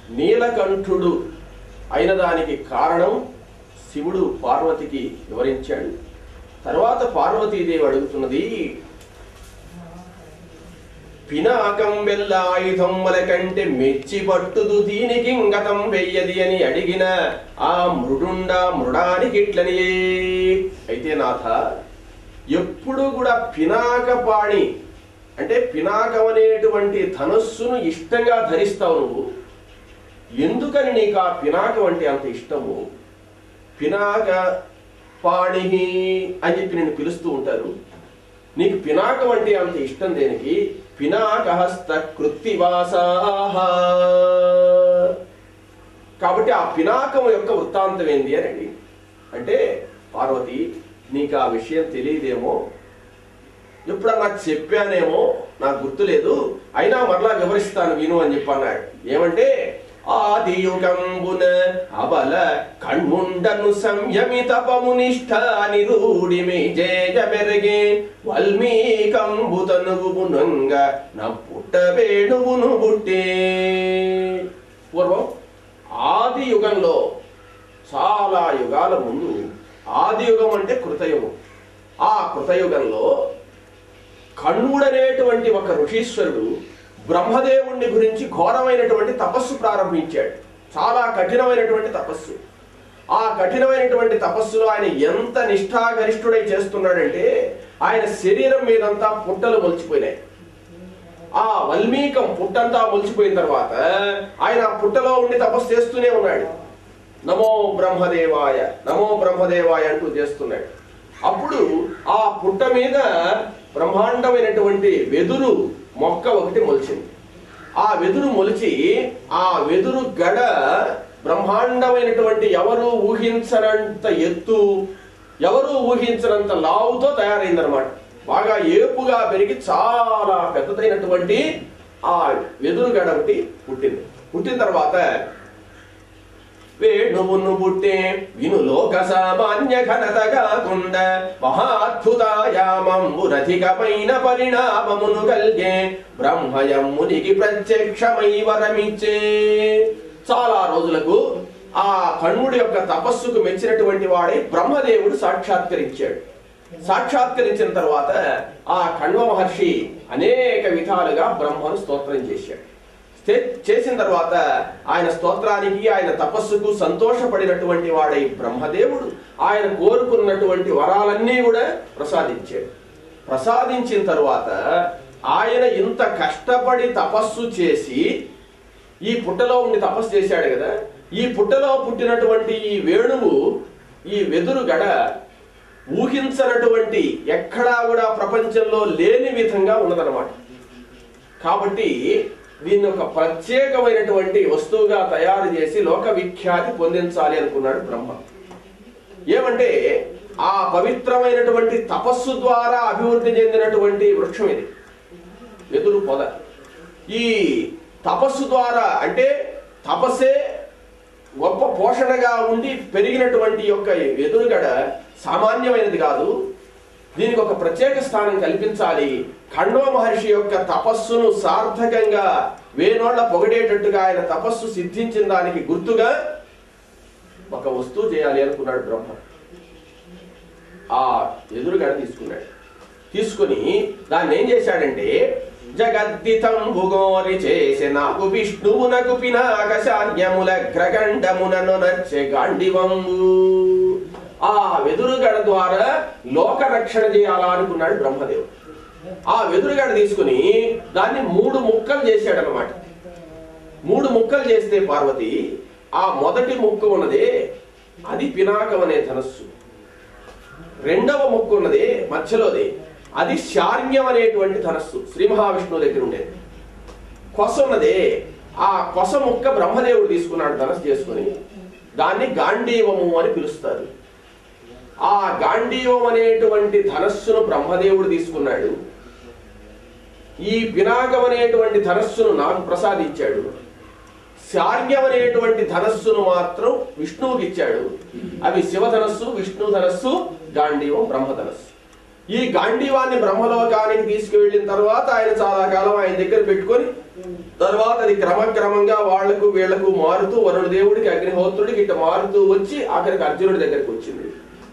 నీలకంఠుడు అయిన దానికి కారణం శివుడు పార్వతికి వివరించాడు తర్వాత పార్వతీదేవి అడుగుతున్నది పినాకం వెల్ల ఆయుధముల కంటే మెచ్చి పట్టుదు దీనికి గతం వెయ్యది అని అడిగిన ఆ మృడుండ మృడానికి ఇట్లనియే అయితే నాథ ఎప్పుడు కూడా పినాకపాణి అంటే పినాకం అనేటువంటి ధనస్సును ఇష్టంగా ధరిస్తావు నువ్వు ఎందుకని నీకు ఆ పినాకం అంటే అంత ఇష్టము పినాక పాణి అని చెప్పి నేను పిలుస్తూ ఉంటారు నీకు పినాకం అంటే అంత ఇష్టం దేనికి పినాకహస్త కృత్తివాసాహ కాబట్టి ఆ పినాకం యొక్క వృత్తాంతం ఏంది అని అడిగి అంటే పార్వతి నీకు ఆ విషయం తెలియదేమో ఎప్పుడన్నా చెప్పానేమో నాకు గుర్తులేదు అయినా మరలా వివరిస్తాను విను అని చెప్పి అన్నాడు ఏమంటే ఆదియుగంబున అబల కణ్ముండను సంయమితపము నిష్ఠ నిరూఢిమి జేయ మెరగే వల్మీకంబు తనుగుమునంగ నా పుట్ట వేణువును పుట్టే పూర్వం ఆది యుగంలో చాలా యుగాల ముందు ఆది యుగం అంటే కృతయుగం ఆ కృతయుగంలో కణ్వుడనేటువంటి ఒక ఋషీశ్వరుడు బ్రహ్మదేవుణ్ణి గురించి ఘోరమైనటువంటి తపస్సు ప్రారంభించాడు చాలా కఠినమైనటువంటి తపస్సు ఆ కఠినమైనటువంటి తపస్సులో ఆయన ఎంత నిష్ఠాగరిష్ఠుడై చేస్తున్నాడంటే ఆయన శరీరం మీదంతా పుట్టలు మొలిచిపోయినాయి ఆ వల్మీకం పుట్టంతా మొలిచిపోయిన తర్వాత ఆయన ఆ పుట్టలో ఉండి తపస్సు చేస్తూనే ఉన్నాడు నమో బ్రహ్మదేవాయ నమో బ్రహ్మదేవాయ అంటూ చేస్తున్నాడు అప్పుడు ఆ పుట్ట మీద బ్రహ్మాండమైనటువంటి వెదురు మొక్క ఒకటి మొలిచింది ఆ వెదురు మొలిచి ఆ వెదురు గడ బ్రహ్మాండమైనటువంటి ఎవరు ఊహించనంత ఎత్తు ఎవరు ఊహించనంత లావుతో తయారైందనమాట బాగా ఏపుగా పెరిగి చాలా పెద్దదైనటువంటి ఆ వెదురు గడ ఒకటి పుట్టింది పుట్టిన తర్వాత వేణువును పుట్టే విను లోక సామాన్య ఘనత కాకుండా మహాద్భుతాయామంబురధికమైన పరిణామమును గల్గే బ్రహ్మయమ్మునికి ప్రత్యక్షమై వరమిచ్చే చాలా రోజులకు ఆ కణ్వుడి యొక్క తపస్సుకు మెచ్చినటువంటి వాడై బ్రహ్మదేవుడు సాక్షాత్కరించాడు సాక్షాత్కరించిన తర్వాత ఆ కణ్వ మహర్షి అనేక విధాలుగా బ్రహ్మను స్తోత్రం చేశాడు చే- చేసిన తర్వాత ఆయన స్తోత్రానికి ఆయన తపస్సుకు సంతోషపడినటువంటి వాడై బ్రహ్మదేవుడు ఆయన కోరుకున్నటువంటి వరాలన్నీ కూడా ప్రసాదించాడు ప్రసాదించిన తర్వాత ఆయన ఇంత కష్టపడి తపస్సు చేసి ఈ పుట్టలో ఉండి తపస్సు చేశాడు కదా ఈ పుట్టలో పుట్టినటువంటి ఈ వేణువు ఈ వెదురు గడ ఊహించనటువంటి ఎక్కడా కూడా ప్రపంచంలో లేని విధంగా ఉన్నదన్నమాట కాబట్టి దీన్ని ఒక ప్రత్యేకమైనటువంటి వస్తువుగా తయారు చేసి లోక విఖ్యాతి పొందించాలి అనుకున్నాడు బ్రహ్మ ఏమంటే ఆ పవిత్రమైనటువంటి తపస్సు ద్వారా అభివృద్ధి చెందినటువంటి వృక్షం ఇది వెదురు పొద ఈ తపస్సు ద్వారా అంటే తపస్సే గొప్ప పోషణగా ఉండి పెరిగినటువంటి యొక్క ఎదురుగడ సామాన్యమైనది కాదు దీనికి ఒక ప్రత్యేక స్థానం కల్పించాలి ఖండవ మహర్షి యొక్క తపస్సును సార్థకంగా వేనోళ్ల పొగడేటట్టుగా ఆయన తపస్సు సిద్ధించిన దానికి గుర్తుగా ఒక వస్తువు చేయాలి అనుకున్నాడు బ్రహ్మ ఆ ఎదురుగడ తీసుకున్నాడు తీసుకుని దాన్ని ఏం చేశాడంటే జగద్దితం భుగోరి చేసే నాకు విష్ణువునకు పినాక శాన్యముల గ్రగండమునను నచ్చే గాండివంబు ఆ వెదురుగడ ద్వారా లోక రక్షణ చేయాలా అనుకున్నాడు బ్రహ్మదేవుడు ఆ వెదురుగడ తీసుకుని దాన్ని మూడు ముక్కలు చేశాడనమాట మూడు ముక్కలు చేస్తే పార్వతి ఆ మొదటి ముక్క ఉన్నదే అది పినాకం అనే ధనస్సు రెండవ ముక్కు ఉన్నది మధ్యలోది అది శార్ణ్యం అనేటువంటి ధనస్సు శ్రీ మహావిష్ణువు దగ్గర ఉండేది కొస ఉన్నది ఆ కొస ముక్క బ్రహ్మదేవుడు తీసుకున్నాడు ధనస్సు చేసుకుని దాన్ని గాంధీవము అని పిలుస్తారు ఆ గాంధీవం అనేటువంటి ధనస్సును బ్రహ్మదేవుడు తీసుకున్నాడు ఈ పినాకం అనేటువంటి ధనస్సును నాకు ప్రసాదించాడు శార్గ్యం అనేటువంటి ధనస్సును మాత్రం విష్ణువుకి ఇచ్చాడు అవి శివధనస్సు విష్ణు ధనస్సు గాంధీవం బ్రహ్మధనస్సు ఈ గాంధీవాన్ని బ్రహ్మలోకానికి తీసుకువెళ్ళిన తర్వాత ఆయన చాలా కాలం ఆయన దగ్గర పెట్టుకొని తర్వాత అది క్రమక్రమంగా వాళ్లకు వీళ్లకు మారుతూ వరుణ దేవుడికి అగ్నిహోత్రుడికి ఇట్లా మారుతూ వచ్చి ఆఖరికి అర్జునుడి దగ్గరికి వచ్చింది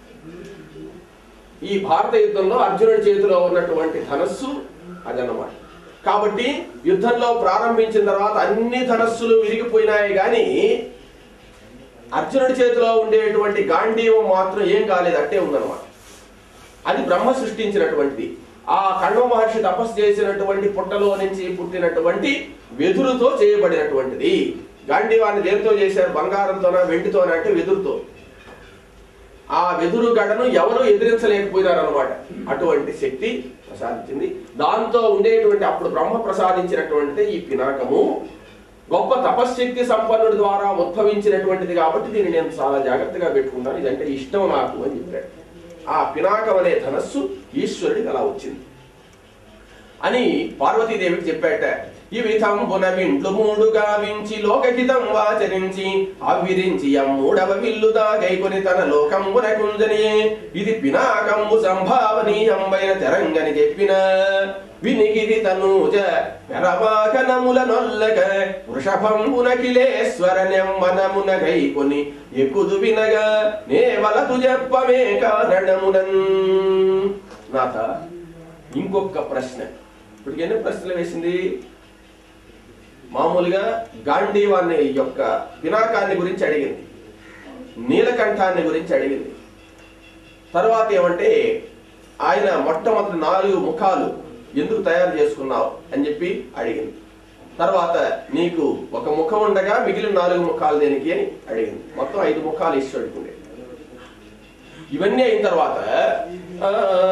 ఈ భారత యుద్ధంలో అర్జునుడి చేతిలో ఉన్నటువంటి ధనస్సు అదన్నమాట కాబట్టి యుద్ధంలో ప్రారంభించిన తర్వాత అన్ని ధనస్సులు విరిగిపోయినాయి కానీ అర్జునుడి చేతిలో ఉండేటువంటి గాంధీవం మాత్రం ఏం కాలేదు అట్టే ఉందన్నమాట అది బ్రహ్మ సృష్టించినటువంటిది ఆ కణ్వ మహర్షి తపస్సు చేసినటువంటి పుట్టలో నుంచి పుట్టినటువంటి వెదురుతో చేయబడినటువంటిది గాంధీవాన్ని దేనితో చేశారు బంగారంతోనా వెండితోనా అంటే వెదురుతో ఆ వెదురు గడను ఎవరు ఎదిరించలేకపోయినారు అనమాట అటువంటి శక్తి ప్రసాదించింది దాంతో ఉండేటువంటి అప్పుడు బ్రహ్మ ప్రసాదించినటువంటిది ఈ పినాకము గొప్ప తపశ్శక్తి సంపన్నుడి ద్వారా ఉద్భవించినటువంటిది కాబట్టి దీన్ని నేను చాలా జాగ్రత్తగా పెట్టుకుంటాను ఇదంటే ఇష్టం నాకు అని చెప్పాడు ఆ పినాకం అనే ధనస్సు ఈశ్వరుడికి అలా వచ్చింది అని పార్వతీదేవికి చెప్పాట ఈ విధంబున విండ్లు మూడు గావించి లోకహితం వాచరించి అవిరించి మూడవ విల్లు దాగైకొని తన లోకంబున కుంజనియే ఇది పినాకంబు సంభావనీయంబైన తెరంగని చెప్పిన వినిగిరి తనూజ పెరవాకనముల నొల్లక వృషభంబున కిలేశ్వర నెమ్మనమున గైకొని ఎక్కుదు వినగా నేవలతు చెప్పమే కారణమునన్ నాథ ఇంకొక ప్రశ్న ఇప్పటికి ఎన్ని ప్రశ్నలు వేసింది మామూలుగా గాంధీవాన్ని యొక్క పినాకాన్ని గురించి అడిగింది నీలకంఠాన్ని గురించి అడిగింది తర్వాత ఏమంటే ఆయన మొట్టమొదటి నాలుగు ముఖాలు ఎందుకు తయారు చేసుకున్నావు అని చెప్పి అడిగింది తర్వాత నీకు ఒక ముఖం ఉండగా మిగిలిన నాలుగు ముఖాలు దేనికి అని అడిగింది మొత్తం ఐదు ముఖాలు ఈశ్వరుడికి ఉండే ఇవన్నీ అయిన తర్వాత ఆ,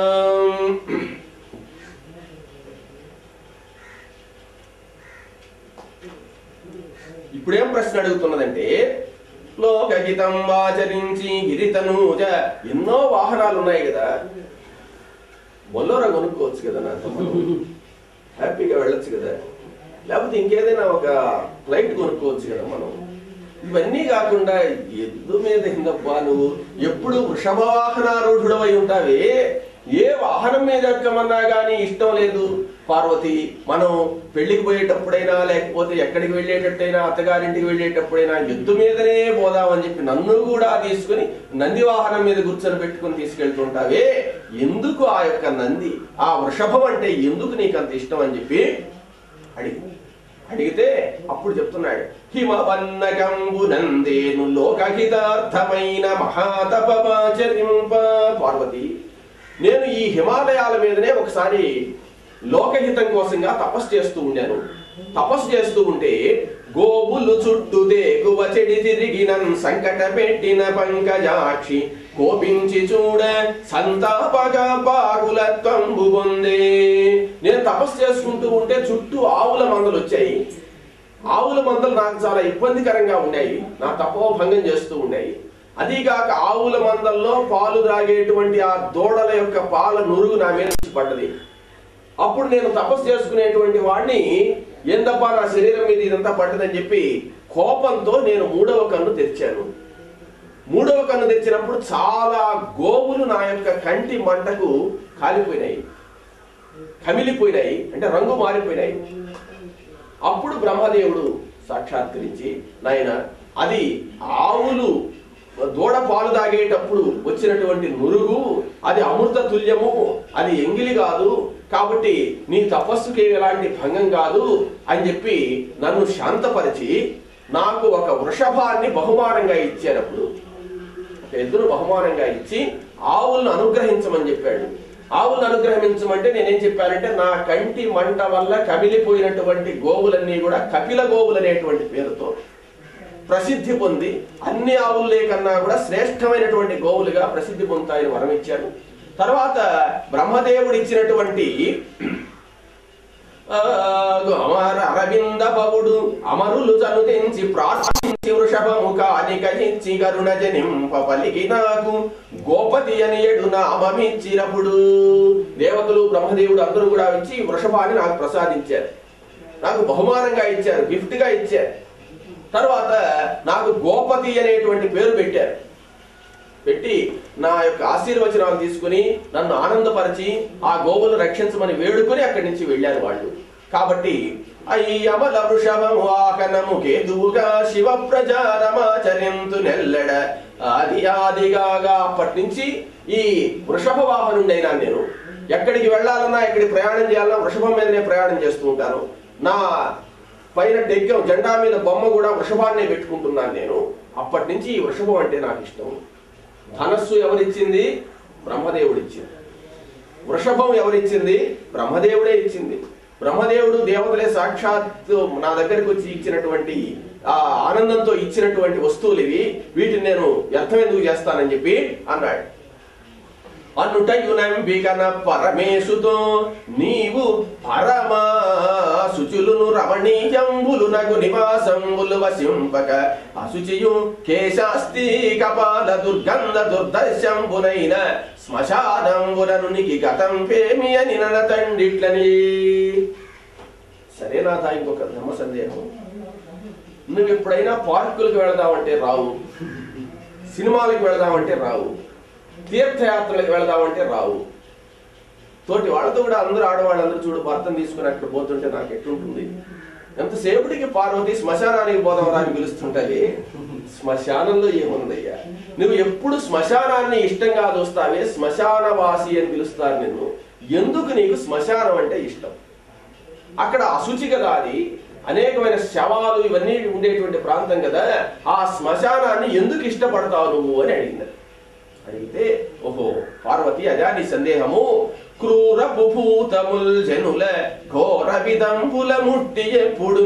ఇప్పుడేం ప్రశ్న అడుగుతున్నదంటే లోకహితం వాచరించి గిరితనూజ ఎన్నో వాహనాలు ఉన్నాయి కదా బొల్లోరా కొనుక్కోవచ్చు కదా నా తమ్ముడు హ్యాపీగా వెళ్ళొచ్చు కదా లేకపోతే ఇంకేదైనా ఒక ఫ్లైట్ కొనుక్కోవచ్చు కదా మనం ఇవన్నీ కాకుండా ఎద్దు మీద హిందప్పా నువ్వు ఎప్పుడు వృషభ వాహనారూఢుడవై ఉంటావే ఏ వాహనం మీద ఎక్కమన్నా కానీ ఇష్టం లేదు పార్వతి మనం పెళ్లికి పోయేటప్పుడైనా లేకపోతే ఎక్కడికి వెళ్ళేటట్టయినా అత్తగారింటికి వెళ్ళేటప్పుడైనా ఎద్దు మీదనే పోదామని చెప్పి నన్ను కూడా తీసుకుని నంది వాహనం మీద కూర్చొని పెట్టుకుని తీసుకెళ్తుంటావే ఎందుకు ఆ యొక్క నంది ఆ వృషభం అంటే ఎందుకు నీకు అంత ఇష్టం అని చెప్పి అడిగి అడిగితే అప్పుడు చెప్తున్నాడు హిమవన్నకంబు నందేను లోకహితార్థమైన మహాతపమాచరింప పార్వతి నేను ఈ హిమాలయాల మీదనే ఒకసారి లోకహితం కోసంగా తపస్సు చేస్తూ ఉండాను తపస్సు చేస్తూ ఉంటే గోవులు చుట్టూ దేగువ చెడి తిరిగినన్ సంకట పెట్టిన పంకజాక్షి కోపించి చూడ సంతాపగా పాకులత్వంబు పొందే నేను తపస్సు చేసుకుంటూ ఉంటే చుట్టూ ఆవుల మందలు వచ్చాయి ఆవుల మందలు నాకు చాలా ఇబ్బందికరంగా ఉన్నాయి నా తపోభంగం చేస్తూ ఉన్నాయి అదీగాక ఆవుల మందల్లో పాలు త్రాగేటువంటి ఆ దూడల యొక్క పాల నురుగు నా మీద నుంచి పడ్డది అప్పుడు నేను తపస్సు చేసుకునేటువంటి వాడిని ఏందప్పా నా శరీరం మీద ఇదంతా పడ్డదని చెప్పి కోపంతో నేను మూడవ కన్ను తెరిచాను మూడవ కన్ను తెచ్చినప్పుడు చాలా గోవులు నా యొక్క కంటి మంటకు కాలిపోయినాయి కమిలిపోయినాయి అంటే రంగు మారిపోయినాయి అప్పుడు బ్రహ్మదేవుడు సాక్షాత్కరించి నాయన అది ఆవులు దూడ పాలు తాగేటప్పుడు వచ్చినటువంటి నురుగు అది అమృత తుల్యము అది ఎంగిలి కాదు కాబట్టి నీ తపస్సుకి ఎలాంటి భంగం కాదు అని చెప్పి నన్ను శాంతపరిచి నాకు ఒక వృషభాన్ని బహుమానంగా ఇచ్చారప్పుడు ఒక ఎద్దును బహుమానంగా ఇచ్చి ఆవులను అనుగ్రహించమని చెప్పాడు ఆవులను అనుగ్రహించమంటే నేనేం చెప్పానంటే నా కంటి మంట వల్ల కమిలిపోయినటువంటి గోవులన్నీ కూడా కపిల గోవులు అనేటువంటి పేరుతో ప్రసిద్ధి పొంది అన్ని ఆవులే కన్నా కూడా శ్రేష్టమైనటువంటి గోవులుగా ప్రసిద్ధి పొందుతాయని వరం ఇచ్చాను తర్వాత బ్రహ్మదేవుడు ఇచ్చినటువంటి ఆ, అమర అరవింద బవుడు అమరులు చనుతించి ప్రార్థించి వృషభము కానికరించి కరుణ జనింప పలికి నాకు గోపతి అని ఎడు నామమిచ్చినప్పుడు దేవతలు బ్రహ్మదేవుడు అందరూ కూడా ఇచ్చి ఈ వృషభాన్ని నాకు ప్రసాదించారు నాకు బహుమానంగా ఇచ్చారు గిఫ్ట్ గా ఇచ్చారు తర్వాత నాకు గోపతి అనేటువంటి పేరు పెట్టారు పెట్టి నా యొక్క ఆశీర్వచనాలు తీసుకుని నన్ను ఆనందపరిచి ఆ గోవులను రక్షించమని వేడుకొని అక్కడి నుంచి వెళ్ళారు వాళ్ళు కాబట్టి అయ్యమల వృషభము వాహనము కేతువుగా శివ ప్రచారమాచరింతు నెల్లెడ ఆది ఆదిగాగా అప్పటి నుంచి ఈ వృషభ వాహనుడైనా నేను ఎక్కడికి వెళ్ళాలన్నా ఎక్కడికి ప్రయాణం చేయాలన్నా వృషభం మీదనే ప్రయాణం చేస్తూ ఉంటాను నా పైన డెగ్గం జెండా మీద బొమ్మ కూడా వృషభాన్నే పెట్టుకుంటున్నాను నేను అప్పటి నుంచి ఈ వృషభం అంటే నాకు ఇష్టం ధనస్సు ఎవరిచ్చింది బ్రహ్మదేవుడు ఇచ్చింది వృషభం ఎవరిచ్చింది బ్రహ్మదేవుడే ఇచ్చింది బ్రహ్మదేవుడు దేవతలే సాక్షాత్ నా దగ్గరికి వచ్చి ఇచ్చినటువంటి ఆ ఆనందంతో ఇచ్చినటువంటి వస్తువులు ఇవి వీటిని నేను వ్యర్థం ఎందుకు చేస్తానని చెప్పి అన్నాడు అనుటయునంబికన పరమేశుతో నీవు పరమా శుచులును రమణీయంబులు నగు నివాసంబులు వశింపక అశుచియు కేశాస్తి కపాల దుర్గంధ దుర్దర్శంబునైన శ్మశానంబుననునికి గతం పేమి అని నన తండిట్లని సరే నాథ ఇంకొక ధర్మ సందేహం నువ్వు ఎప్పుడైనా పార్కులకు వెళదామంటే రావు సినిమాలకు వెళదామంటే రావు తీర్థయాత్రలకు వెళదామంటే రావు తోటి వాళ్ళతో కూడా అందరూ ఆడవాళ్ళందరూ చూడు భర్తను తీసుకుని అక్కడ పోతుంటే నాకు ఎట్లుంటుంది ఎంతసేపటికి పార్వతి శ్మశానానికి పోదాం అని పిలుస్తుంటది శ్మశానంలో ఏముందయ్యా నువ్వు ఎప్పుడు శ్మశానాన్ని ఇష్టంగా చూస్తావే శ్మశానవాసి అని పిలుస్తారు నిన్ను ఎందుకు నీకు శ్మశానం అంటే ఇష్టం అక్కడ అశుచి కదా అది అనేకమైన శవాలు ఇవన్నీ ఉండేటువంటి ప్రాంతం కదా ఆ శ్మశానాన్ని ఎందుకు ఇష్టపడతావు నువ్వు అని అడిగింది అడిగితే ఓహో పార్వతి అదా నీ సందేహము క్రూర బుభూతముల్ జనుల ఘోర విదంపుల ముట్టి ఎప్పుడు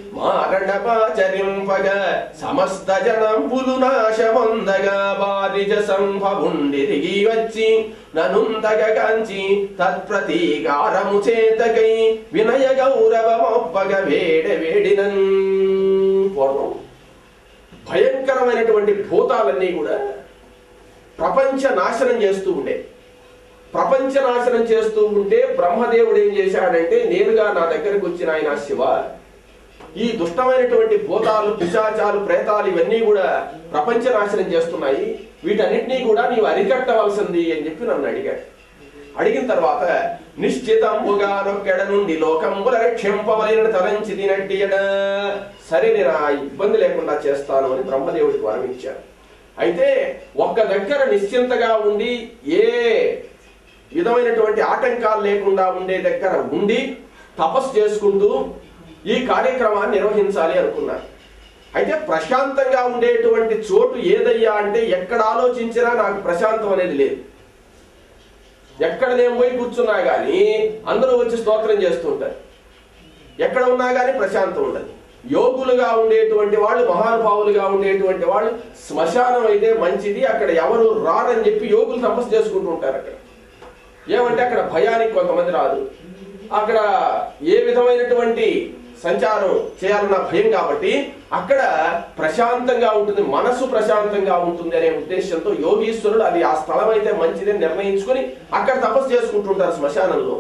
మారణపాచరింపగ సమస్త జనంబులు నాశవందగా బారిజ సంభవుండిరిగి వచ్చి ననుంతగ కాంచి తత్ప్రతీకారము చేతకై వినయ గౌరవమొప్పగ వేడ వేడినన్ పూర్వం భయంకరమైనటువంటి భూతాలన్నీ కూడా ప్రపంచ నాశనం చేస్తూ ఉండే ప్రపంచ నాశనం చేస్తూ ఉంటే బ్రహ్మదేవుడు ఏం చేశాడంటే నేరుగా నా దగ్గరకు వచ్చిన ఆయన శివ ఈ దుష్టమైనటువంటి భూతాలు పిశాచాలు ప్రేతాలు ఇవన్నీ కూడా ప్రపంచ నాశనం చేస్తున్నాయి వీటన్నిటినీ కూడా నీవు అరికట్టవలసింది అని చెప్పి నన్ను అడిగాడు అడిగిన తర్వాత నిశ్చితంబుగా నొక్కెడ నుండి లోకంబుల రక్షింపవలన తలంచి తినట్టియడ సరే నేను ఆ ఇబ్బంది లేకుండా చేస్తాను అని బ్రహ్మదేవుడికి వరం ఇచ్చాను అయితే ఒక్క దగ్గర నిశ్చింతగా ఉండి ఏ విధమైనటువంటి ఆటంకాలు లేకుండా ఉండే దగ్గర ఉండి తపస్సు చేసుకుంటూ ఈ కార్యక్రమాన్ని నిర్వహించాలి అనుకున్నాను అయితే ప్రశాంతంగా ఉండేటువంటి చోటు ఏదయ్యా అంటే ఎక్కడ ఆలోచించినా నాకు ప్రశాంతం అనేది లేదు ఎక్కడ నేను పోయి కూర్చున్నా గానీ అందరూ వచ్చి స్తోత్రం చేస్తుంటారు ఎక్కడ ఉన్నా గానీ ప్రశాంతం ఉండదు యోగులుగా ఉండేటువంటి వాళ్ళు మహానుభావులుగా ఉండేటువంటి వాళ్ళు శ్మశానం అయితే మంచిది అక్కడ ఎవరు రారని చెప్పి యోగులు తపస్సు చేసుకుంటూ ఉంటారు అక్కడ ఏమంటే అక్కడ భయానికి కొంతమంది రాదు అక్కడ ఏ విధమైనటువంటి సంచారం చేయాలన్న భయం కాబట్టి అక్కడ ప్రశాంతంగా ఉంటుంది మనసు ప్రశాంతంగా ఉంటుంది అనే ఉద్దేశంతో యోగీశ్వరుడు అది ఆ స్థలం అయితే మంచిదని నిర్ణయించుకొని అక్కడ తపస్సు చేసుకుంటుంటారు శ్మశానంలో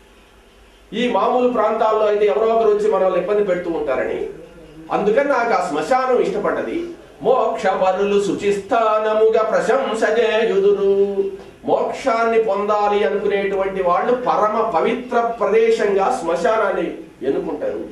ఈ మామూలు ప్రాంతాల్లో అయితే ఎవరో ఒకరు వచ్చి మనల్ని ఇబ్బంది పెడుతూ ఉంటారని అందుకని నాకు ఆ శ్మశానం ఇష్టపడ్డది మోక్ష పరులు శుచిస్థానముగా ప్రశంస చేయుదురు మోక్షాన్ని పొందాలి అనుకునేటువంటి వాళ్ళు పరమ పవిత్ర ప్రదేశంగా శ్మశానాన్ని ఎన్నుకుంటారు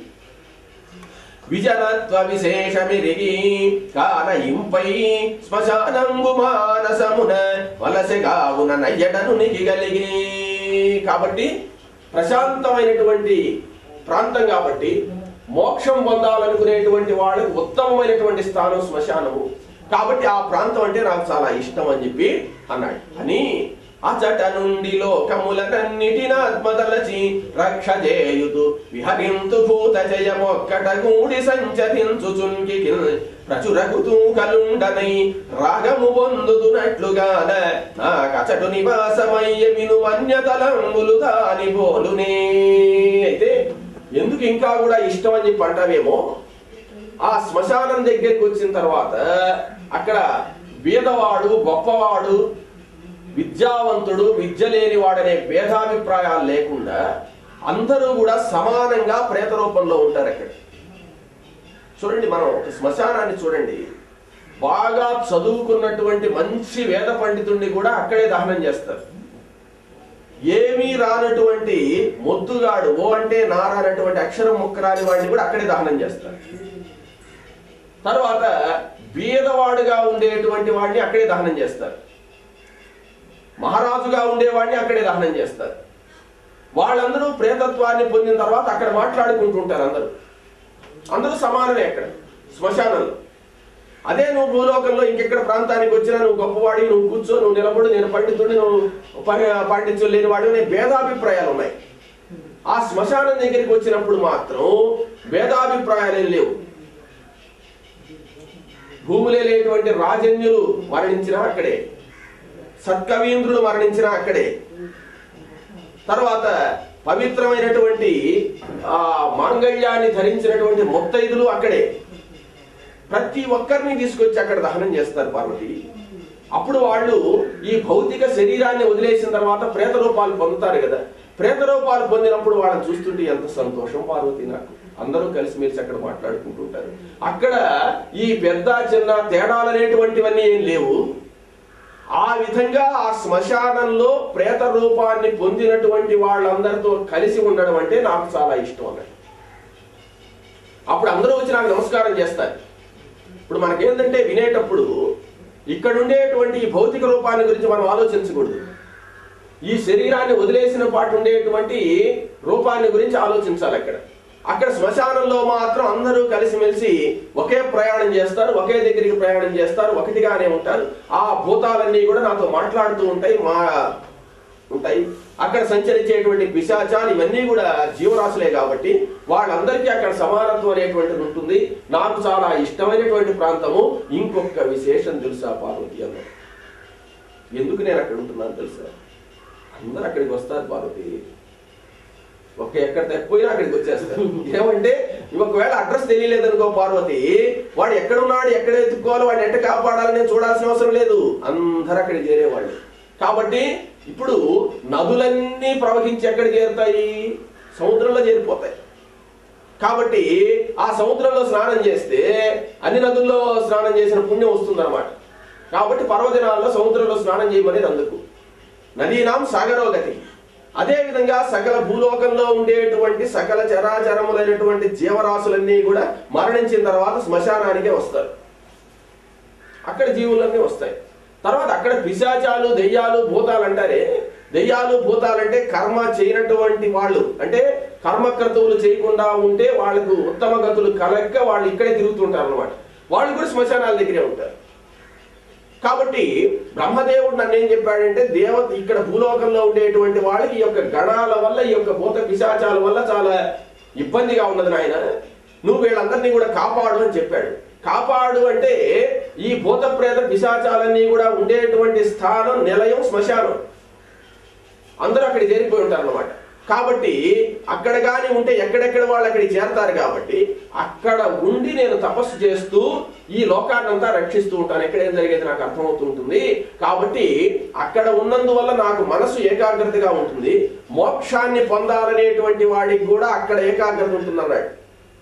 విజనత్వ విశేషమిరిగి కాన ఇంపై శ్మశానంబు మానసమున వలసగావున నయ్యడను నిగిగలిగి కాబట్టి ప్రశాంతమైనటువంటి ప్రాంతం కాబట్టి మోక్షం పొందాలనుకునేటువంటి వాళ్ళకి ఉత్తమమైనటువంటి స్థానం శ్మశానము కాబట్టి ఆ ప్రాంతం అంటే నాకు చాలా ఇష్టం అని చెప్పి అన్నాడు అని అచట నుండి లోకములనన్నిటిన ఆత్మదలచి రక్ష చేయుతు విహరింతు భూత జయమొక్కట గూడి సంచరించుచుంకి ప్రచురకుతూ కలుండనై రాగము పొందుతున్నట్లుగాన నా కచటు నివాసమయ్య విను అన్యతలంబులు దాని బోలునే అయితే ఎందుకు ఇంకా కూడా ఇష్టం అని చెప్పి అంటావేమో ఆ శ్మశానం దగ్గరికి వచ్చిన తర్వాత అక్కడ బీదవాడు గొప్పవాడు విద్యావంతుడు విద్య లేనివాడనే భేదాభిప్రాయాలు లేకుండా అందరూ కూడా సమానంగా ప్రేత రూపంలో ఉంటారు అక్కడ చూడండి మనం ఒక శ్మశానాన్ని చూడండి బాగా చదువుకున్నటువంటి మంచి వేద పండితుడిని కూడా అక్కడే దహనం చేస్తారు ఏమీ రానటువంటి మొద్దుగాడు ఓ అంటే నా రానటువంటి అక్షరం ముక్కరాని వాడిని కూడా అక్కడే దహనం చేస్తారు తర్వాత బీదవాడుగా ఉండేటువంటి వాడిని అక్కడే దహనం చేస్తారు మహారాజుగా ఉండేవాడిని అక్కడే దహనం చేస్తారు వాళ్ళందరూ ప్రేతత్వాన్ని పొందిన తర్వాత అక్కడ మాట్లాడుకుంటుంటారు అందరూ అందరూ సమానమే అక్కడ శ్మశానంలో అదే నువ్వు భూలోకంలో ఇంకెక్కడ ప్రాంతానికి వచ్చినా నువ్వు గొప్పవాడి నువ్వు కూర్చో నువ్వు నిలబడు నేను పండితుడిని నువ్వు ప- పాండిత్యం లేని వాడు అనే భేదాభిప్రాయాలు ఉన్నాయి ఆ శ్మశానం దగ్గరికి వచ్చినప్పుడు మాత్రం భేదాభిప్రాయాలు ఏం లేవు భూములే లేనటువంటి రాజన్యులు మరణించినా అక్కడే సత్కవీంద్రులు మరణించినా అక్కడే తర్వాత పవిత్రమైనటువంటి ఆ మాంగళ్యాన్ని ధరించినటువంటి ముత్తైదులు అక్కడే ప్రతి ఒక్కరిని తీసుకొచ్చి అక్కడ దహనం చేస్తారు పార్వతి అప్పుడు వాళ్ళు ఈ భౌతిక శరీరాన్ని వదిలేసిన తర్వాత ప్రేత రూపాలు పొందుతారు కదా ప్రేత రూపాలు పొందినప్పుడు వాళ్ళని చూస్తుంటే ఎంత సంతోషం పార్వతి నాకు అందరూ కలిసిమెలిసి అక్కడ మాట్లాడుకుంటుంటారు అక్కడ ఈ పెద్ద చిన్న తేడాలు అనేటువంటివన్నీ ఏం లేవు ఆ విధంగా ఆ శ్మశానంలో ప్రేత రూపాన్ని పొందినటువంటి వాళ్ళందరితో కలిసి ఉండడం అంటే నాకు చాలా ఇష్టం అన్నది అప్పుడు అందరూ వచ్చి నాకు నమస్కారం చేస్తారు ఇప్పుడు మనకేంటంటే వినేటప్పుడు ఇక్కడ ఉండేటువంటి ఈ భౌతిక రూపాన్ని గురించి మనం ఆలోచించకూడదు ఈ శరీరాన్ని వదిలేసిన పాటు ఉండేటువంటి రూపాన్ని గురించి ఆలోచించాలి అక్కడ అక్కడ శ్మశానంలో మాత్రం అందరూ కలిసిమెలిసి ఒకే ప్రయాణం చేస్తారు ఒకే దగ్గరికి ప్రయాణం చేస్తారు ఒకటిగానే ఉంటారు ఆ భూతాలన్నీ కూడా నాతో మాట్లాడుతూ ఉంటాయి మా ఉంటాయి అక్కడ సంచరించేటువంటి పిశాచాలు ఇవన్నీ కూడా జీవరాశులే కాబట్టి వాళ్ళందరికీ అక్కడ సమానత్వం అనేటువంటిది ఉంటుంది నాకు చాలా ఇష్టమైనటువంటి ప్రాంతము ఇంకొక విశేషం తెలుసా పార్వతి అన్న ఎందుకు నేను అక్కడ ఉంటున్నాను తెలుసా అందరు అక్కడికి వస్తారు పార్వతి ఒక ఎక్కడ తప్పిపోయినా అక్కడికి వచ్చేస్తారు ఏమంటే ఒకవేళ అడ్రస్ తెలియలేదనుకో పార్వతి వాడు ఎక్కడున్నాడు ఎక్కడ ఎత్తుక్కోవాలి వాడిని ఎట్ట కాపాడాలని నేను చూడాల్సిన అవసరం లేదు అందరు అక్కడికి చేరేవాళ్ళు కాబట్టి ఇప్పుడు నదులన్నీ ప్రవహించి ఎక్కడ చేరుతాయి సముద్రంలో చేరిపోతాయి కాబట్టి ఆ సముద్రంలో స్నానం చేస్తే అన్ని నదుల్లో స్నానం చేసిన పుణ్యం వస్తుందన్నమాట కాబట్టి పర్వదినాల్లో సముద్రంలో స్నానం చేయమనేది అందుకు నదీనాం సాగరోగతి అదే విధంగా సకల భూలోకంలో ఉండేటువంటి సకల చరాచరములైనటువంటి జీవరాశులన్నీ కూడా మరణించిన తర్వాత శ్మశానానికే వస్తారు అక్కడ జీవులన్నీ వస్తాయి తర్వాత అక్కడ పిశాచాలు దెయ్యాలు భూతాలు అంటారే దెయ్యాలు భూతాలు అంటే కర్మ చేయనటువంటి వాళ్ళు అంటే కర్మకర్తవులు చేయకుండా ఉంటే వాళ్ళకు ఉత్తమ గతులు కలక్క వాళ్ళు ఇక్కడే తిరుగుతుంటారు అనమాట వాళ్ళు కూడా శ్మశానాల దగ్గరే ఉంటారు కాబట్టి బ్రహ్మదేవుడు నన్ను ఏం చెప్పాడంటే దేవత ఇక్కడ భూలోకంలో ఉండేటువంటి వాళ్ళకి ఈ యొక్క గణాల వల్ల ఈ యొక్క భూత పిశాచాల వల్ల చాలా ఇబ్బందిగా ఉన్నది నాయన నువ్వు వీళ్ళందరినీ కూడా కాపాడు అని చెప్పాడు కాపాడు అంటే ఈ భూత ప్రేత పిశాచాలన్నీ కూడా ఉండేటువంటి స్థానం నిలయం శ్మశానం అందరూ అక్కడ చేరిపోయి ఉంటారు అన్నమాట కాబట్టి అక్కడ కానీ ఉంటే ఎక్కడెక్కడ వాళ్ళు అక్కడికి చేరతారు కాబట్టి అక్కడ ఉండి నేను తపస్సు చేస్తూ ఈ లోకాన్నంతా రక్షిస్తూ ఉంటాను ఎక్కడ ఏం జరిగేది నాకు అర్థమవుతూ ఉంటుంది కాబట్టి అక్కడ ఉన్నందువల్ల నాకు మనసు ఏకాగ్రతగా ఉంటుంది మోక్షాన్ని పొందాలనేటువంటి వాడికి కూడా అక్కడ ఏకాగ్రత ఉంటుంది అన్నాడు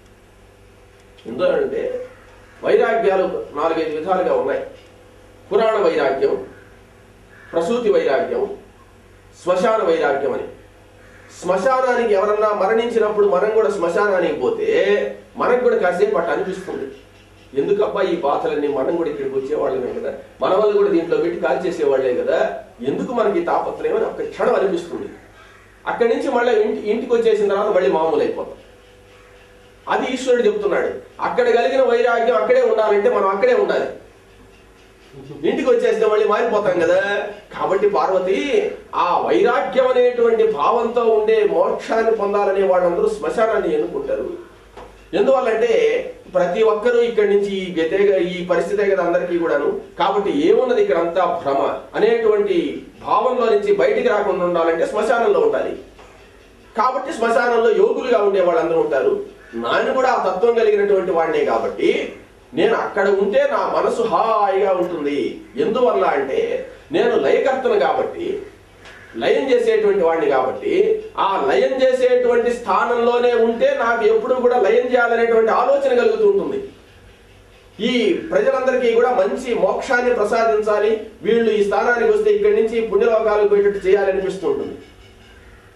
ఎందుకంటే వైరాగ్యాలు నాలుగైదు విధాలుగా ఉన్నాయి పురాణ వైరాగ్యం ప్రసూతి వైరాగ్యం శ్మశాన వైరాగ్యం అని శ్మశానానికి ఎవరన్నా మరణించినప్పుడు మనం కూడా శ్మశానానికి పోతే మనకు కూడా కాసేపు అట్ట అనిపిస్తుంది ఎందుకబ్బా ఈ బాధలన్నీ మనం కూడా ఇక్కడికి వచ్చేవాళ్ళమే కదా మన వాళ్ళు కూడా దీంట్లో పెట్టి కాల్ చేసేవాళ్లే కదా ఎందుకు మనకి ఈ తాపత్రయం అని ఒక క్షణం అనిపిస్తుంది అక్కడి నుంచి మళ్ళీ ఇంటి ఇంటికి వచ్చేసిన తర్వాత మళ్ళీ మామూలు అయిపోతాం అది ఈశ్వరుడు చెప్తున్నాడు అక్కడ కలిగిన వైరాగ్యం అక్కడే ఉండాలంటే మనం అక్కడే ఉండాలి ఇంటికి వచ్చేస్తే మళ్ళీ మారిపోతాం కదా కాబట్టి పార్వతి ఆ వైరాగ్యం అనేటువంటి భావంతో ఉండే మోక్షాన్ని పొందాలనే వాళ్ళందరూ శ్మశానాన్ని ఎన్నుకుంటారు ఎందువల్లంటే ప్రతి ఒక్కరూ ఇక్కడి నుంచి ఈ గతే ఈ పరిస్థితే కదా అందరికీ కూడాను కాబట్టి ఏమున్నది ఇక్కడ అంతా భ్రమ అనేటువంటి భావంలో నుంచి బయటికి రాకుండా ఉండాలంటే శ్మశానంలో ఉండాలి కాబట్టి శ్మశానంలో యోగులుగా ఉండే వాళ్ళందరూ ఉంటారు నాన్న కూడా ఆ తత్వం కలిగినటువంటి వాడినే కాబట్టి నేను అక్కడ ఉంటే నా మనసు హాయిగా ఉంటుంది ఎందువల్ల అంటే నేను లయకర్తను కాబట్టి లయం చేసేటువంటి వాడిని కాబట్టి ఆ లయం చేసేటువంటి స్థానంలోనే ఉంటే నాకు ఎప్పుడు కూడా లయం చేయాలనేటువంటి ఆలోచన కలుగుతూ ఉంటుంది ఈ ప్రజలందరికీ కూడా మంచి మోక్షాన్ని ప్రసాదించాలి వీళ్ళు ఈ స్థానానికి వస్తే ఇక్కడి నుంచి పుణ్యలోకాలకు పోయేటట్టు చేయాలనిపిస్తూ ఉంటుంది